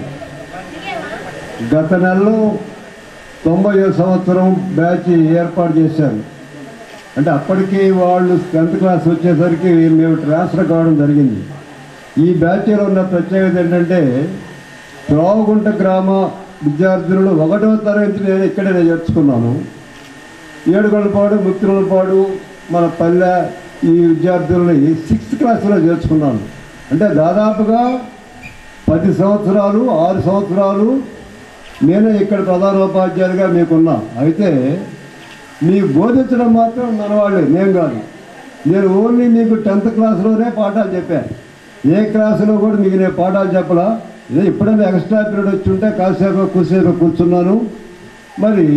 గత నెలలో తొంభై సంవత్సరం బ్యాచ్ ఏర్పాటు చేశారు అంటే అప్పటికి వాళ్ళు టెన్త్ క్లాస్ వచ్చేసరికి మేము ట్రాన్స్ఫర్ కావడం జరిగింది ఈ బ్యాచ్లో ఉన్న ప్రత్యేకత ఏంటంటే త్రోవగుంట గ్రామ విద్యార్థులను ఒకటో తరగతి నేను ఇక్కడే నేను చేర్చుకున్నాను ఏడుగొండపాడు ముక్తిరలపాడు మన పల్లె ఈ విద్యార్థులని సిక్స్త్ క్లాస్లో చేర్చుకున్నాను అంటే దాదాపుగా పది సంవత్సరాలు ఆరు సంవత్సరాలు నేనే ఇక్కడ ప్రధానోపాధ్యాయులుగా మీకున్నా అయితే మీకు బోధించడం మాత్రం మన వాళ్ళే నేను కాదు నేను ఓన్లీ మీకు టెన్త్ క్లాస్లోనే పాఠాలు చెప్పాను ఏ క్లాసులో కూడా మీకు నేను పాఠాలు చెప్పలా ఇదే ఎప్పుడైనా ఎక్స్ట్రా పీరియడ్ వచ్చి ఉంటే కాసేపు కూసేపు కూర్చున్నాను మరి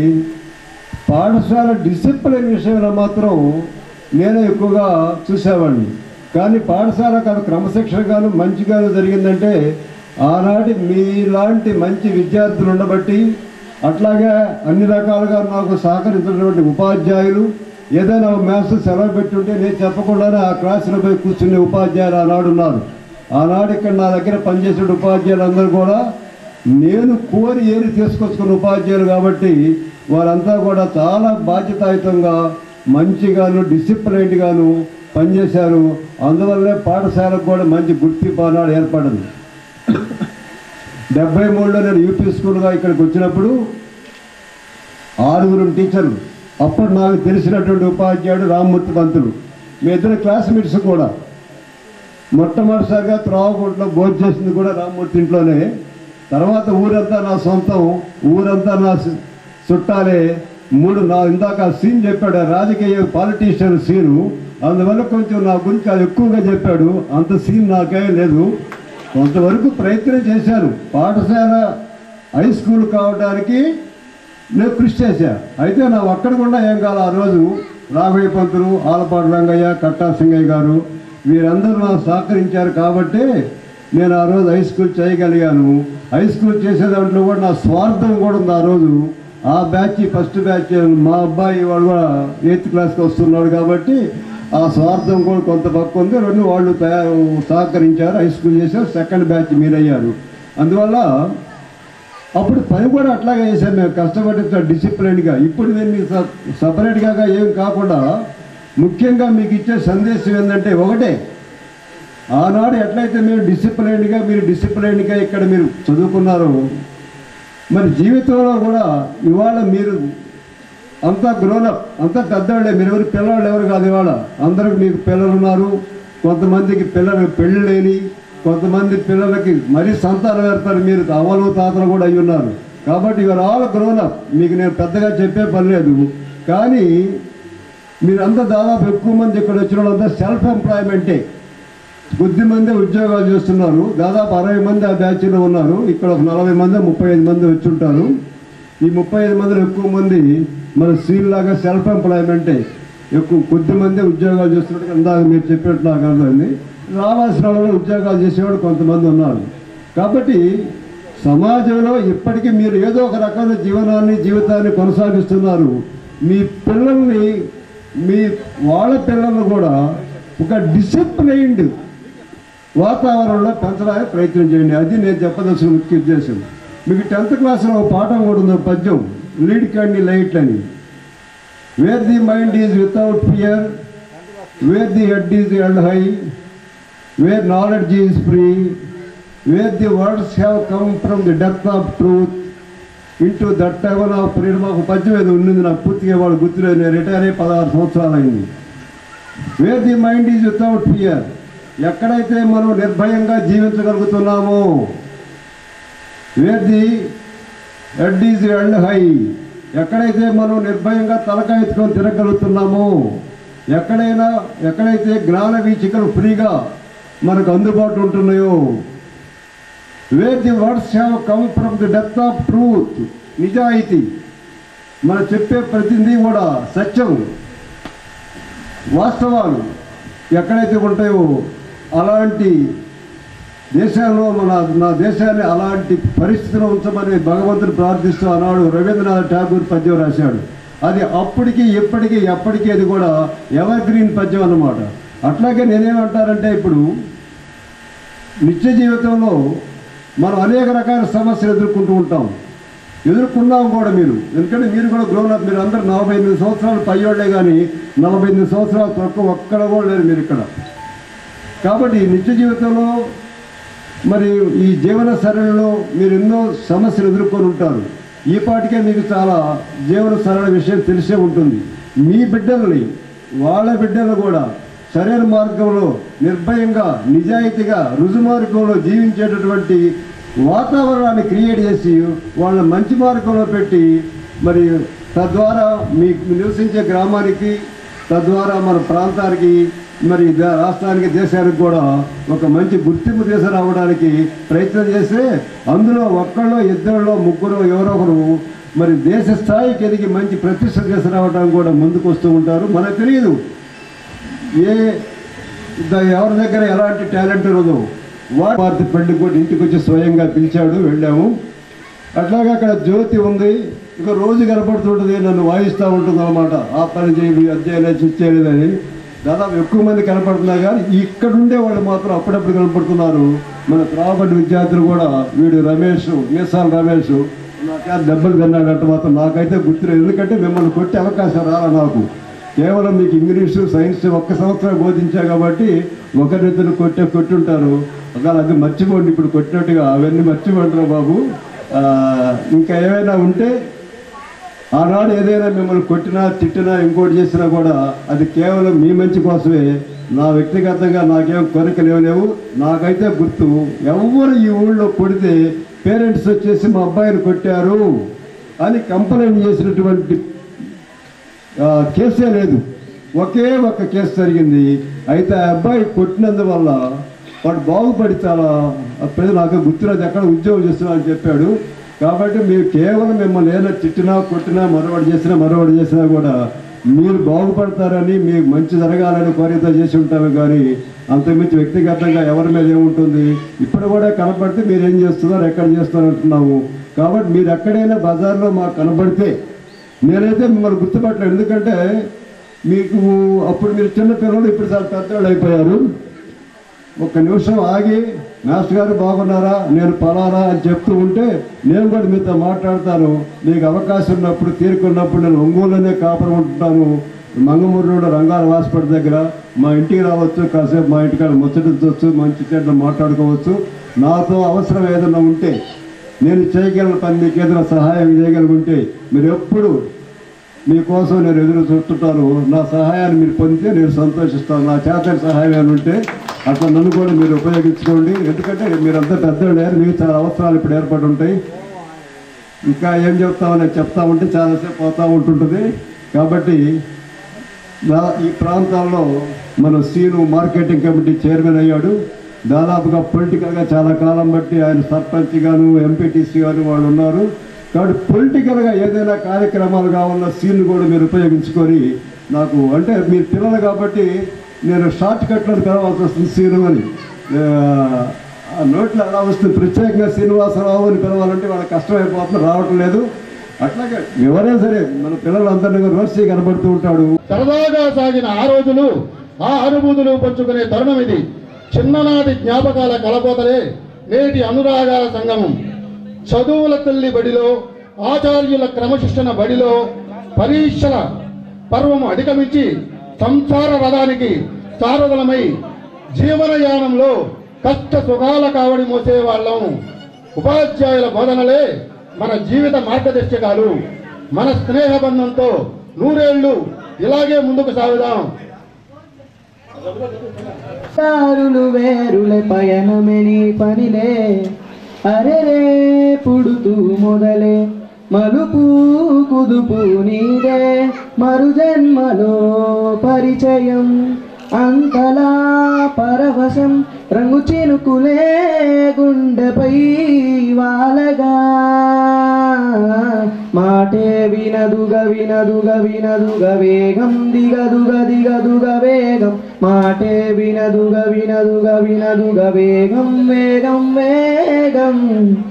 పాఠశాల డిసిప్లిన్ విషయంలో మాత్రం నేనే ఎక్కువగా చూసేవాడిని కానీ పాఠశాలకు అది క్రమశిక్షణగాను మంచిగాను జరిగిందంటే ఆనాటి మీలాంటి మంచి విద్యార్థులు ఉండబట్టి అట్లాగే అన్ని రకాలుగా నాకు సహకరించినటువంటి ఉపాధ్యాయులు ఏదైనా మ్యాథ్స్ సెలవు పెట్టుంటే నేను చెప్పకుండానే ఆ క్లాసులో పోయి కూర్చునే ఉపాధ్యాయులు ఆనాడు ఉన్నారు ఆనాడు ఇక్కడ నా దగ్గర పనిచేసే ఉపాధ్యాయులు అందరూ కూడా నేను కోరి ఏరి తీసుకొచ్చుకున్న ఉపాధ్యాయులు కాబట్టి వారంతా కూడా చాలా బాధ్యతాయుతంగా మంచిగాను డిసిప్లైన్డ్గాను పనిచేశారు అందువల్లే పాఠశాలకు కూడా మంచి గుర్తింపు ఆనాడు ఏర్పడింది డెబ్బై మూడులో నేను యూపీ స్కూల్గా ఇక్కడికి వచ్చినప్పుడు ఆరుగురు టీచర్లు అప్పుడు నాకు తెలిసినటువంటి ఉపాధ్యాయుడు రామ్మూర్తి పంతులు మీ ఇద్దరు క్లాస్మేట్స్ కూడా మొట్టమొదటిసారిగా త్రావకుంట్లో భోజనం చేసింది కూడా రామ్మూర్తి ఇంట్లోనే తర్వాత ఊరంతా నా సొంతం ఊరంతా నా సు- చుట్టాలే మూడు నా ఇందాక సీన్ చెప్పాడు ఆ రాజకీయ పాలిటీషియన్ సీను అందువల్ల కొంచెం నా గురించి అది ఎక్కువగా చెప్పాడు అంత సీన్ నాకేం లేదు కొంతవరకు ప్రయత్నం చేశాను పాఠశాల హై స్కూల్ కావడానికి నేను కృషి చేశా అయితే నా ఒక్కడ కూడా ఏం కాదు ఆ రోజు రాఘవయ్య పంతులు ఆలపాడు రంగయ్య కట్టా సింగయ్య గారు వీరందరూ నాకు సహకరించారు కాబట్టి నేను ఆ రోజు హై స్కూల్ చేయగలిగాను హై స్కూల్ చేసే దాంట్లో కూడా నా స్వార్థం కూడా ఉంది ఆ రోజు ఆ బ్యాచ్ ఫస్ట్ బ్యాచ్ మా అబ్బాయి వాడు కూడా ఎయిత్ క్లాస్కి వస్తున్నాడు కాబట్టి ఆ స్వార్థం కూడా కొంత పక్క ఉంది రెండు వాళ్ళు తయారు సహకరించారు హై స్కూల్ చేశారు సెకండ్ బ్యాచ్ మీరయ్యారు అందువల్ల అప్పుడు పని కూడా అట్లాగే చేశాం మేము కష్టపడి డిసిప్లిన్గా ఇప్పుడు నేను మీకు స- సపరేట్గా ఏం కాకుండా ముఖ్యంగా మీకు ఇచ్చే సందేశం ఏంటంటే ఒకటే ఆనాడు ఎట్లయితే మేము డిసిప్లైన్డ్గా మీరు డిసిప్లైన్డ్గా ఇక్కడ మీరు చదువుకున్నారో మరి జీవితంలో కూడా ఇవాళ మీరు అంతా గ్రోనప్ అంతా పెద్దవాళ్ళే మీరు ఎవరు పిల్లవాళ్ళు ఎవరు కాదు ఇవాళ అందరికి మీకు పిల్లలు ఉన్నారు కొంతమందికి పిల్లలకి పెళ్లి లేని కొంతమంది పిల్లలకి మరీ సంతానం ఏర్పడి మీరు అవ్వలు తాతలు కూడా అయి ఉన్నారు కాబట్టి ఇవాళ ఆల్ గ్రోనప్ మీకు నేను పెద్దగా చెప్పే పని లేదు కానీ మీరంతా దాదాపు ఎక్కువ మంది ఇక్కడ వచ్చిన వాళ్ళంతా సెల్ఫ్ ఎంప్లాయ్మెంటే కొద్ది మంది ఉద్యోగాలు చేస్తున్నారు దాదాపు అరవై మంది ఆ బ్యాచ్లో ఉన్నారు ఇక్కడ ఒక నలభై మంది ముప్పై ఐదు మంది వచ్చి ఉంటారు ఈ ముప్పై ఐదు మందిలో ఎక్కువ మంది మన సీల్ లాగా సెల్ఫ్ ఎంప్లాయ్మెంటే ఎక్కువ కొద్ది మంది ఉద్యోగాలు చేస్తున్నట్టు ఇందాక మీరు చెప్పినట్టు నాకు అర్థమైంది రావాల్సిన వాళ్ళు ఉద్యోగాలు చేసేవాడు కొంతమంది ఉన్నారు కాబట్టి సమాజంలో ఇప్పటికీ మీరు ఏదో ఒక రకమైన జీవనాన్ని జీవితాన్ని కొనసాగిస్తున్నారు మీ పిల్లల్ని మీ వాళ్ళ పిల్లలను కూడా ఒక డిసిప్లైన్డ్ వాతావరణంలో పెంచడానికి ప్రయత్నం చేయండి అది నేను చెప్పదలసిన ముఖ్య ఉద్దేశం మీకు టెన్త్ క్లాస్లో ఒక పాఠం కూడా ఉంది ఒక పద్యం లీడ్ కండి లైట్ అని where the mind is without fear where the head is held high where knowledge is free where the words have come from the depth of truth into that heaven of freedom ఒక పద్యం ఏదో ఉండింది నాకు పూర్తిగా వాళ్ళు గుర్తులేదు నేను retire అయ్యి పదహారు సంవత్సరాలు అయింది where the mind is without fear ఎక్కడైతే మనం నిర్భయంగా జీవించగలుగుతున్నామో where the head is held high ఎక్కడైతే మనం నిర్భయంగా తలకాయ ఎత్తుకొని తిరగలుగుతున్నామో ఎక్కడైనా ఎక్కడైతే జ్ఞాన వీచికలు ఫ్రీగా మనకు అందుబాటులో ఉంటున్నాయో where the words have come from the death of truth నిజాయితీ మనం చెప్పే ప్రతిదీ కూడా సత్యం వాస్తవాలు ఎక్కడైతే ఉంటాయో అలాంటి దేశాల్లో మన నా దేశాన్ని అలాంటి పరిస్థితిలో ఉంచమని భగవంతుని ప్రార్థిస్తూ ఆనాడు రవీంద్రనాథ్ ఠాగూర్ పద్యం రాశాడు అది అప్పటికి ఎప్పటికీ ఎప్పటికీ అది కూడా ఎవర్ గ్రీన్ పద్యం అన్నమాట అట్లాగే నేనేమంటానంటే ఇప్పుడు నిత్య జీవితంలో మనం అనేక రకాల సమస్యలు ఎదుర్కొంటూ ఉంటాం ఎదుర్కొన్నాం కూడా మీరు ఎందుకంటే మీరు కూడా గ్రోన్ అప్ మీరు అందరూ నలభై ఎనిమిది సంవత్సరాలు పయ్యోళ్లే కానీ నలభై ఎనిమిది సంవత్సరాలు తక్కువ ఒక్కడ కూడా లేరు మీరు ఇక్కడ కాబట్టి నిత్య జీవితంలో మరి ఈ జీవన సరళిలో మీరు ఎన్నో సమస్యలు ఎదుర్కొని ఉంటారు ఈ పాటికే మీకు చాలా జీవన సరళ విషయం తెలిసే ఉంటుంది మీ బిడ్డల్ని వాళ్ళ బిడ్డలు కూడా సరైన మార్గంలో నిర్భయంగా నిజాయితీగా రుజుమార్గంలో జీవించేటటువంటి వాతావరణాన్ని క్రియేట్ చేసి వాళ్ళ మంచి మార్గంలో పెట్టి మరి తద్వారా మీకు నివసించే గ్రామానికి తద్వారా మన ప్రాంతానికి మరి ద- రాష్ట్రానికి దేశానికి కూడా ఒక మంచి గుర్తింపు తీసుకురావడానికి ప్రయత్నం చేస్తే అందులో ఒక్కళ్ళో ఇద్దరిలో ముగ్గురు ఎవరో ఒకరు మరి దేశ స్థాయికి ఎదిగి మంచి ప్రతిష్ట తీసుకురావడానికి కూడా ముందుకు వస్తూ ఉంటారు మనకు తెలియదు ఏ ద- ఎవరి దగ్గర ఎలాంటి టాలెంట్ ఉన్నదో వారి భారతి పెళ్లికి కూడా ఇంటికి వచ్చి స్వయంగా పిలిచాడు వెళ్ళాము అట్లాగే అక్కడ జ్యోతి ఉంది ఇక రోజు కనపడుతుంటుంది నన్ను వాయిస్తూ ఉంటుంది అనమాట ఆ పని చేయాలి అది చేయలేదు ఇది చేయలేదు అని దాదాపు ఎక్కువ మంది కనపడుతున్నా కానీ ఇక్కడ ఉండే వాళ్ళు మాత్రం అప్పుడప్పుడు కనపడుతున్నారు మన త్రాబడి విద్యార్థులు కూడా వీడు రమేష్ మీసాల రమేష్ నాకే దెబ్బలు తిన్నాడంట మాత్రం నాకైతే గుర్తులేదు ఎందుకంటే మిమ్మల్ని కొట్టే అవకాశం రాలా నాకు కేవలం మీకు ఇంగ్లీషు సైన్స్ ఒక్క సంవత్సరం బోధించా కాబట్టి ఒకరిద్దరు కొట్టే కొట్టుంటారు ఒకవేళ అది మర్చిపోండి ఇప్పుడు కొట్టినట్టుగా అవన్నీ మర్చిపోంటారు బాబు ఆ, ఇంకా ఏమైనా ఉంటే ఆనాడు ఏదైనా మిమ్మల్ని కొట్టినా తిట్టినా ఇంకోటి చేసినా కూడా అది కేవలం మీ మంచి కోసమే నా వ్యక్తిగతంగా నాకేం కోరికలు లేవు నాకైతే గుర్తు ఎవరు ఈ ఊళ్ళో కొడితే పేరెంట్స్ వచ్చేసి మా అబ్బాయిని కొట్టారు అని కంప్లైంట్ చేసినటువంటి ఆ, కేసే లేదు ఒకే ఒక్క కేసు జరిగింది అయితే ఆ అబ్బాయి కొట్టినందువల్ల వాడు బాగుపడి చాలా అప్పుడే నాకు గుర్తురాదు ఎక్కడ ఉద్యోగం చేస్తున్నా అని చెప్పాడు కాబట్టి మీరు కేవలం మిమ్మల్ని ఏదైనా తిట్టినా కొట్టినా మరొకటి చేసినా మరొకటి చేసినా కూడా మీరు బాగుపడతారని మీకు మంచి జరగాలని కోరిక చేసి ఉంటాము కానీ అంతకుమించి వ్యక్తిగతంగా ఎవరి మీద ఏముంటుంది ఇప్పుడు కూడా కనపడితే మీరు ఏం చేస్తున్నారు ఎక్కడ చేస్తున్నారు అంటున్నాము కాబట్టి మీరు ఎక్కడైనా బజార్లో మాకు కనబడితే నేనైతే మిమ్మల్ని గుర్తుపట్టలేదు ఎందుకంటే మీకు అప్పుడు మీరు చిన్న పిల్లలు ఇప్పుడు చాలా పెద్దవాళ్ళు అయిపోయారు ఒక్క నిమిషం ఆగి మాస్టర్ గారు బాగున్నారా నేను పలానా అని చెప్తూ ఉంటే నేను కూడా మీతో మాట్లాడతాను మీకు అవకాశం ఉన్నప్పుడు తీరుకున్నప్పుడు నేను ఒంగోలులోనే కాపురం ఉంటున్నాను మంగమూరులో రంగాల హాస్పిటల్ దగ్గర మా ఇంటికి రావచ్చు కాసేపు మా ఇంటికాడ ముచ్చటించవచ్చు మంచి చెడ్డ మాట్లాడుకోవచ్చు నాతో అవసరం ఏదైనా ఉంటే నేను చేయగలిగిన పని మీకు ఏదైనా సహాయం చేయగలిగుంటే మీరు ఎప్పుడు మీకోసం నేను ఎదురు చూస్తుంటాను నా సహాయాన్ని మీరు పొందితే నేను సంతోషిస్తాను నా చేతని సహాయం ఏమైనా ఉంటే అట్లా నన్ను కూడా మీరు ఉపయోగించుకోండి ఎందుకంటే మీరంతా పెద్దవాళ్ళు మీకు చాలా అవసరాలు ఇప్పుడు ఏర్పడి ఉంటాయి ఇంకా ఏం చెప్తామని చెప్తా ఉంటే చాలాసేపు పోతూ ఉంటుంటుంది కాబట్టి నా- ఈ ప్రాంతాల్లో మన సీను మార్కెటింగ్ కమిటీ చైర్మన్ అయ్యాడు దాదాపుగా పొలిటికల్గా చాలా కాలం బట్టి ఆయన సర్పంచ్ గాను ఎంపీటీసీ గాను వాళ్ళు ఉన్నారు కాబట్టి పొలిటికల్గా ఏదైనా కార్యక్రమాలు కావాలన్న సీన్ కూడా మీరు ఉపయోగించుకొని నాకు అంటే మీరు పిల్లలు కాబట్టి నేను షార్ట్ కట్లో పిలవాల్సి వస్తుంది సీను అని ఆ, ఆ నోట్లో అలా వస్తుంది ప్రత్యేకంగా శ్రీనివాసరావు అని పిలవాలంటే వాళ్ళకి కష్టమైపోతుంది రావటం లేదు అట్లాగే ఎవరైనా సరే మన పిల్లలందరినీ రోడ్సీ కనబడుతూ ఉంటాడు సరదాగా సాగిన ఆ రోజులు ఆ అనుభూతులు పంచుకునే తరుణం ఇది చిన్ననాటి జ్ఞాపకాల కలపోతలే నేటి అనురాగాల సంగమం చదువుల తల్లి బడిలో ఆచార్యుల క్రమశిక్షణ బడిలో పరీక్షల పర్వము అధిగమించి సంసార రథానికి సారథలమై జీవనయానంలో కష్ట సుఖాల కావడి మోసే వాళ్ళం ఉపాధ్యాయుల బోధనలే మన జీవిత మార్గదర్శకాలు మన స్నేహ బంధంతో నూరేళ్లు ఇలాగే ముందుకు సాగుదాం దారులు వేరులే పయనమే నీ పనిలే అరెరే పుడుతూ మొదలే మలుపు కుదుపు నీదే మరుజన్మలో పరిచయం అంతలా పరవశం రంగు చినుకులే గుండెపై వాలగా మాటే వినదుగ వినదుగ వినదుగ వేగం దిగదుగ దిగదుగ వేగం మాటే వినదుగ వినదుగ వినదుగ వేగం వేగం వేగం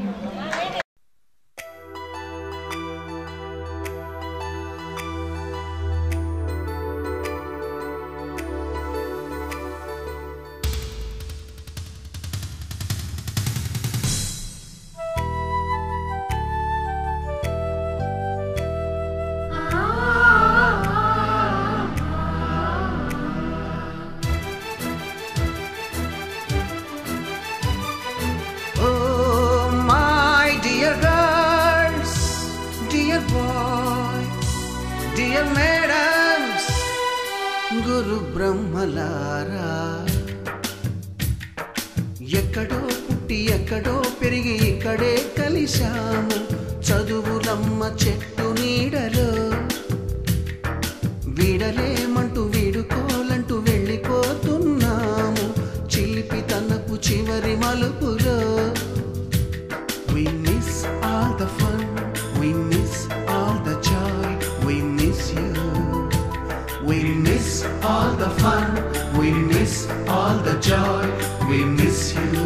Oh, my dear girls, dear boys, dear madams, గురు బ్రహ్మలారా ఎక్కడో పుట్టి ఎక్కడో పెరిగి ఇక్కడే కలిశాము చదువులమ్మ చెట్టు నీడలో వీడలేమంటూ వీడుకోలంటూ వెళ్ళిపోతున్నాము చిలిపి తనపు చివరి మలుపులో We miss all the fun, we miss all the joy, we miss you. We miss all the fun, we miss all the joy, we miss you.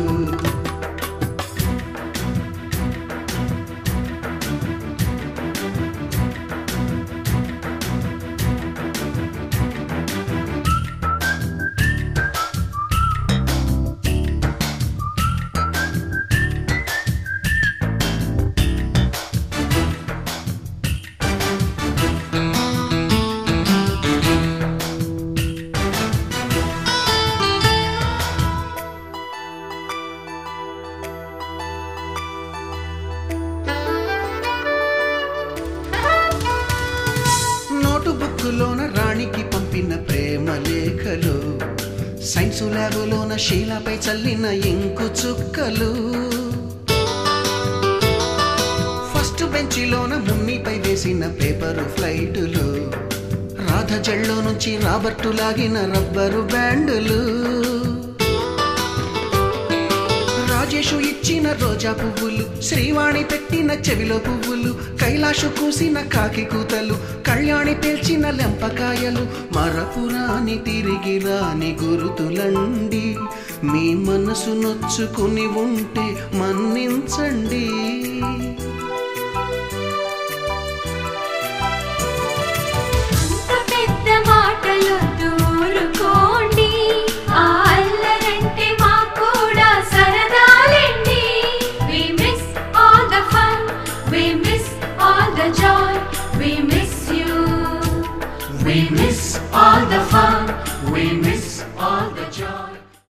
Note బుక్కులోన రాణికి పంపిన ప్రేమ లేఖలు సైన్సు ల్యాబులోన శీలపై చల్లిన ఇంకు చుక్కలు ఫస్ట్ బెంచిలోన మున్నిపై వేసిన పేపరు ఫ్లైటులు రాధ జల్లో నుంచి Robert లాగిన rubber బ్యాండులు Rajesh ఇచ్చిన రోజా పువ్వులు శ్రీవాణి పెట్టిన చెవిలో పువ్వులు కైలాషు కూసిన కాకి కూతలు కళ్యాణి పేల్చిన లెంపకాయలు మరపురాని తిరిగి రాని గురుతులండి మీ మనసు నొచ్చుకుని ఉంటే మన్నించండి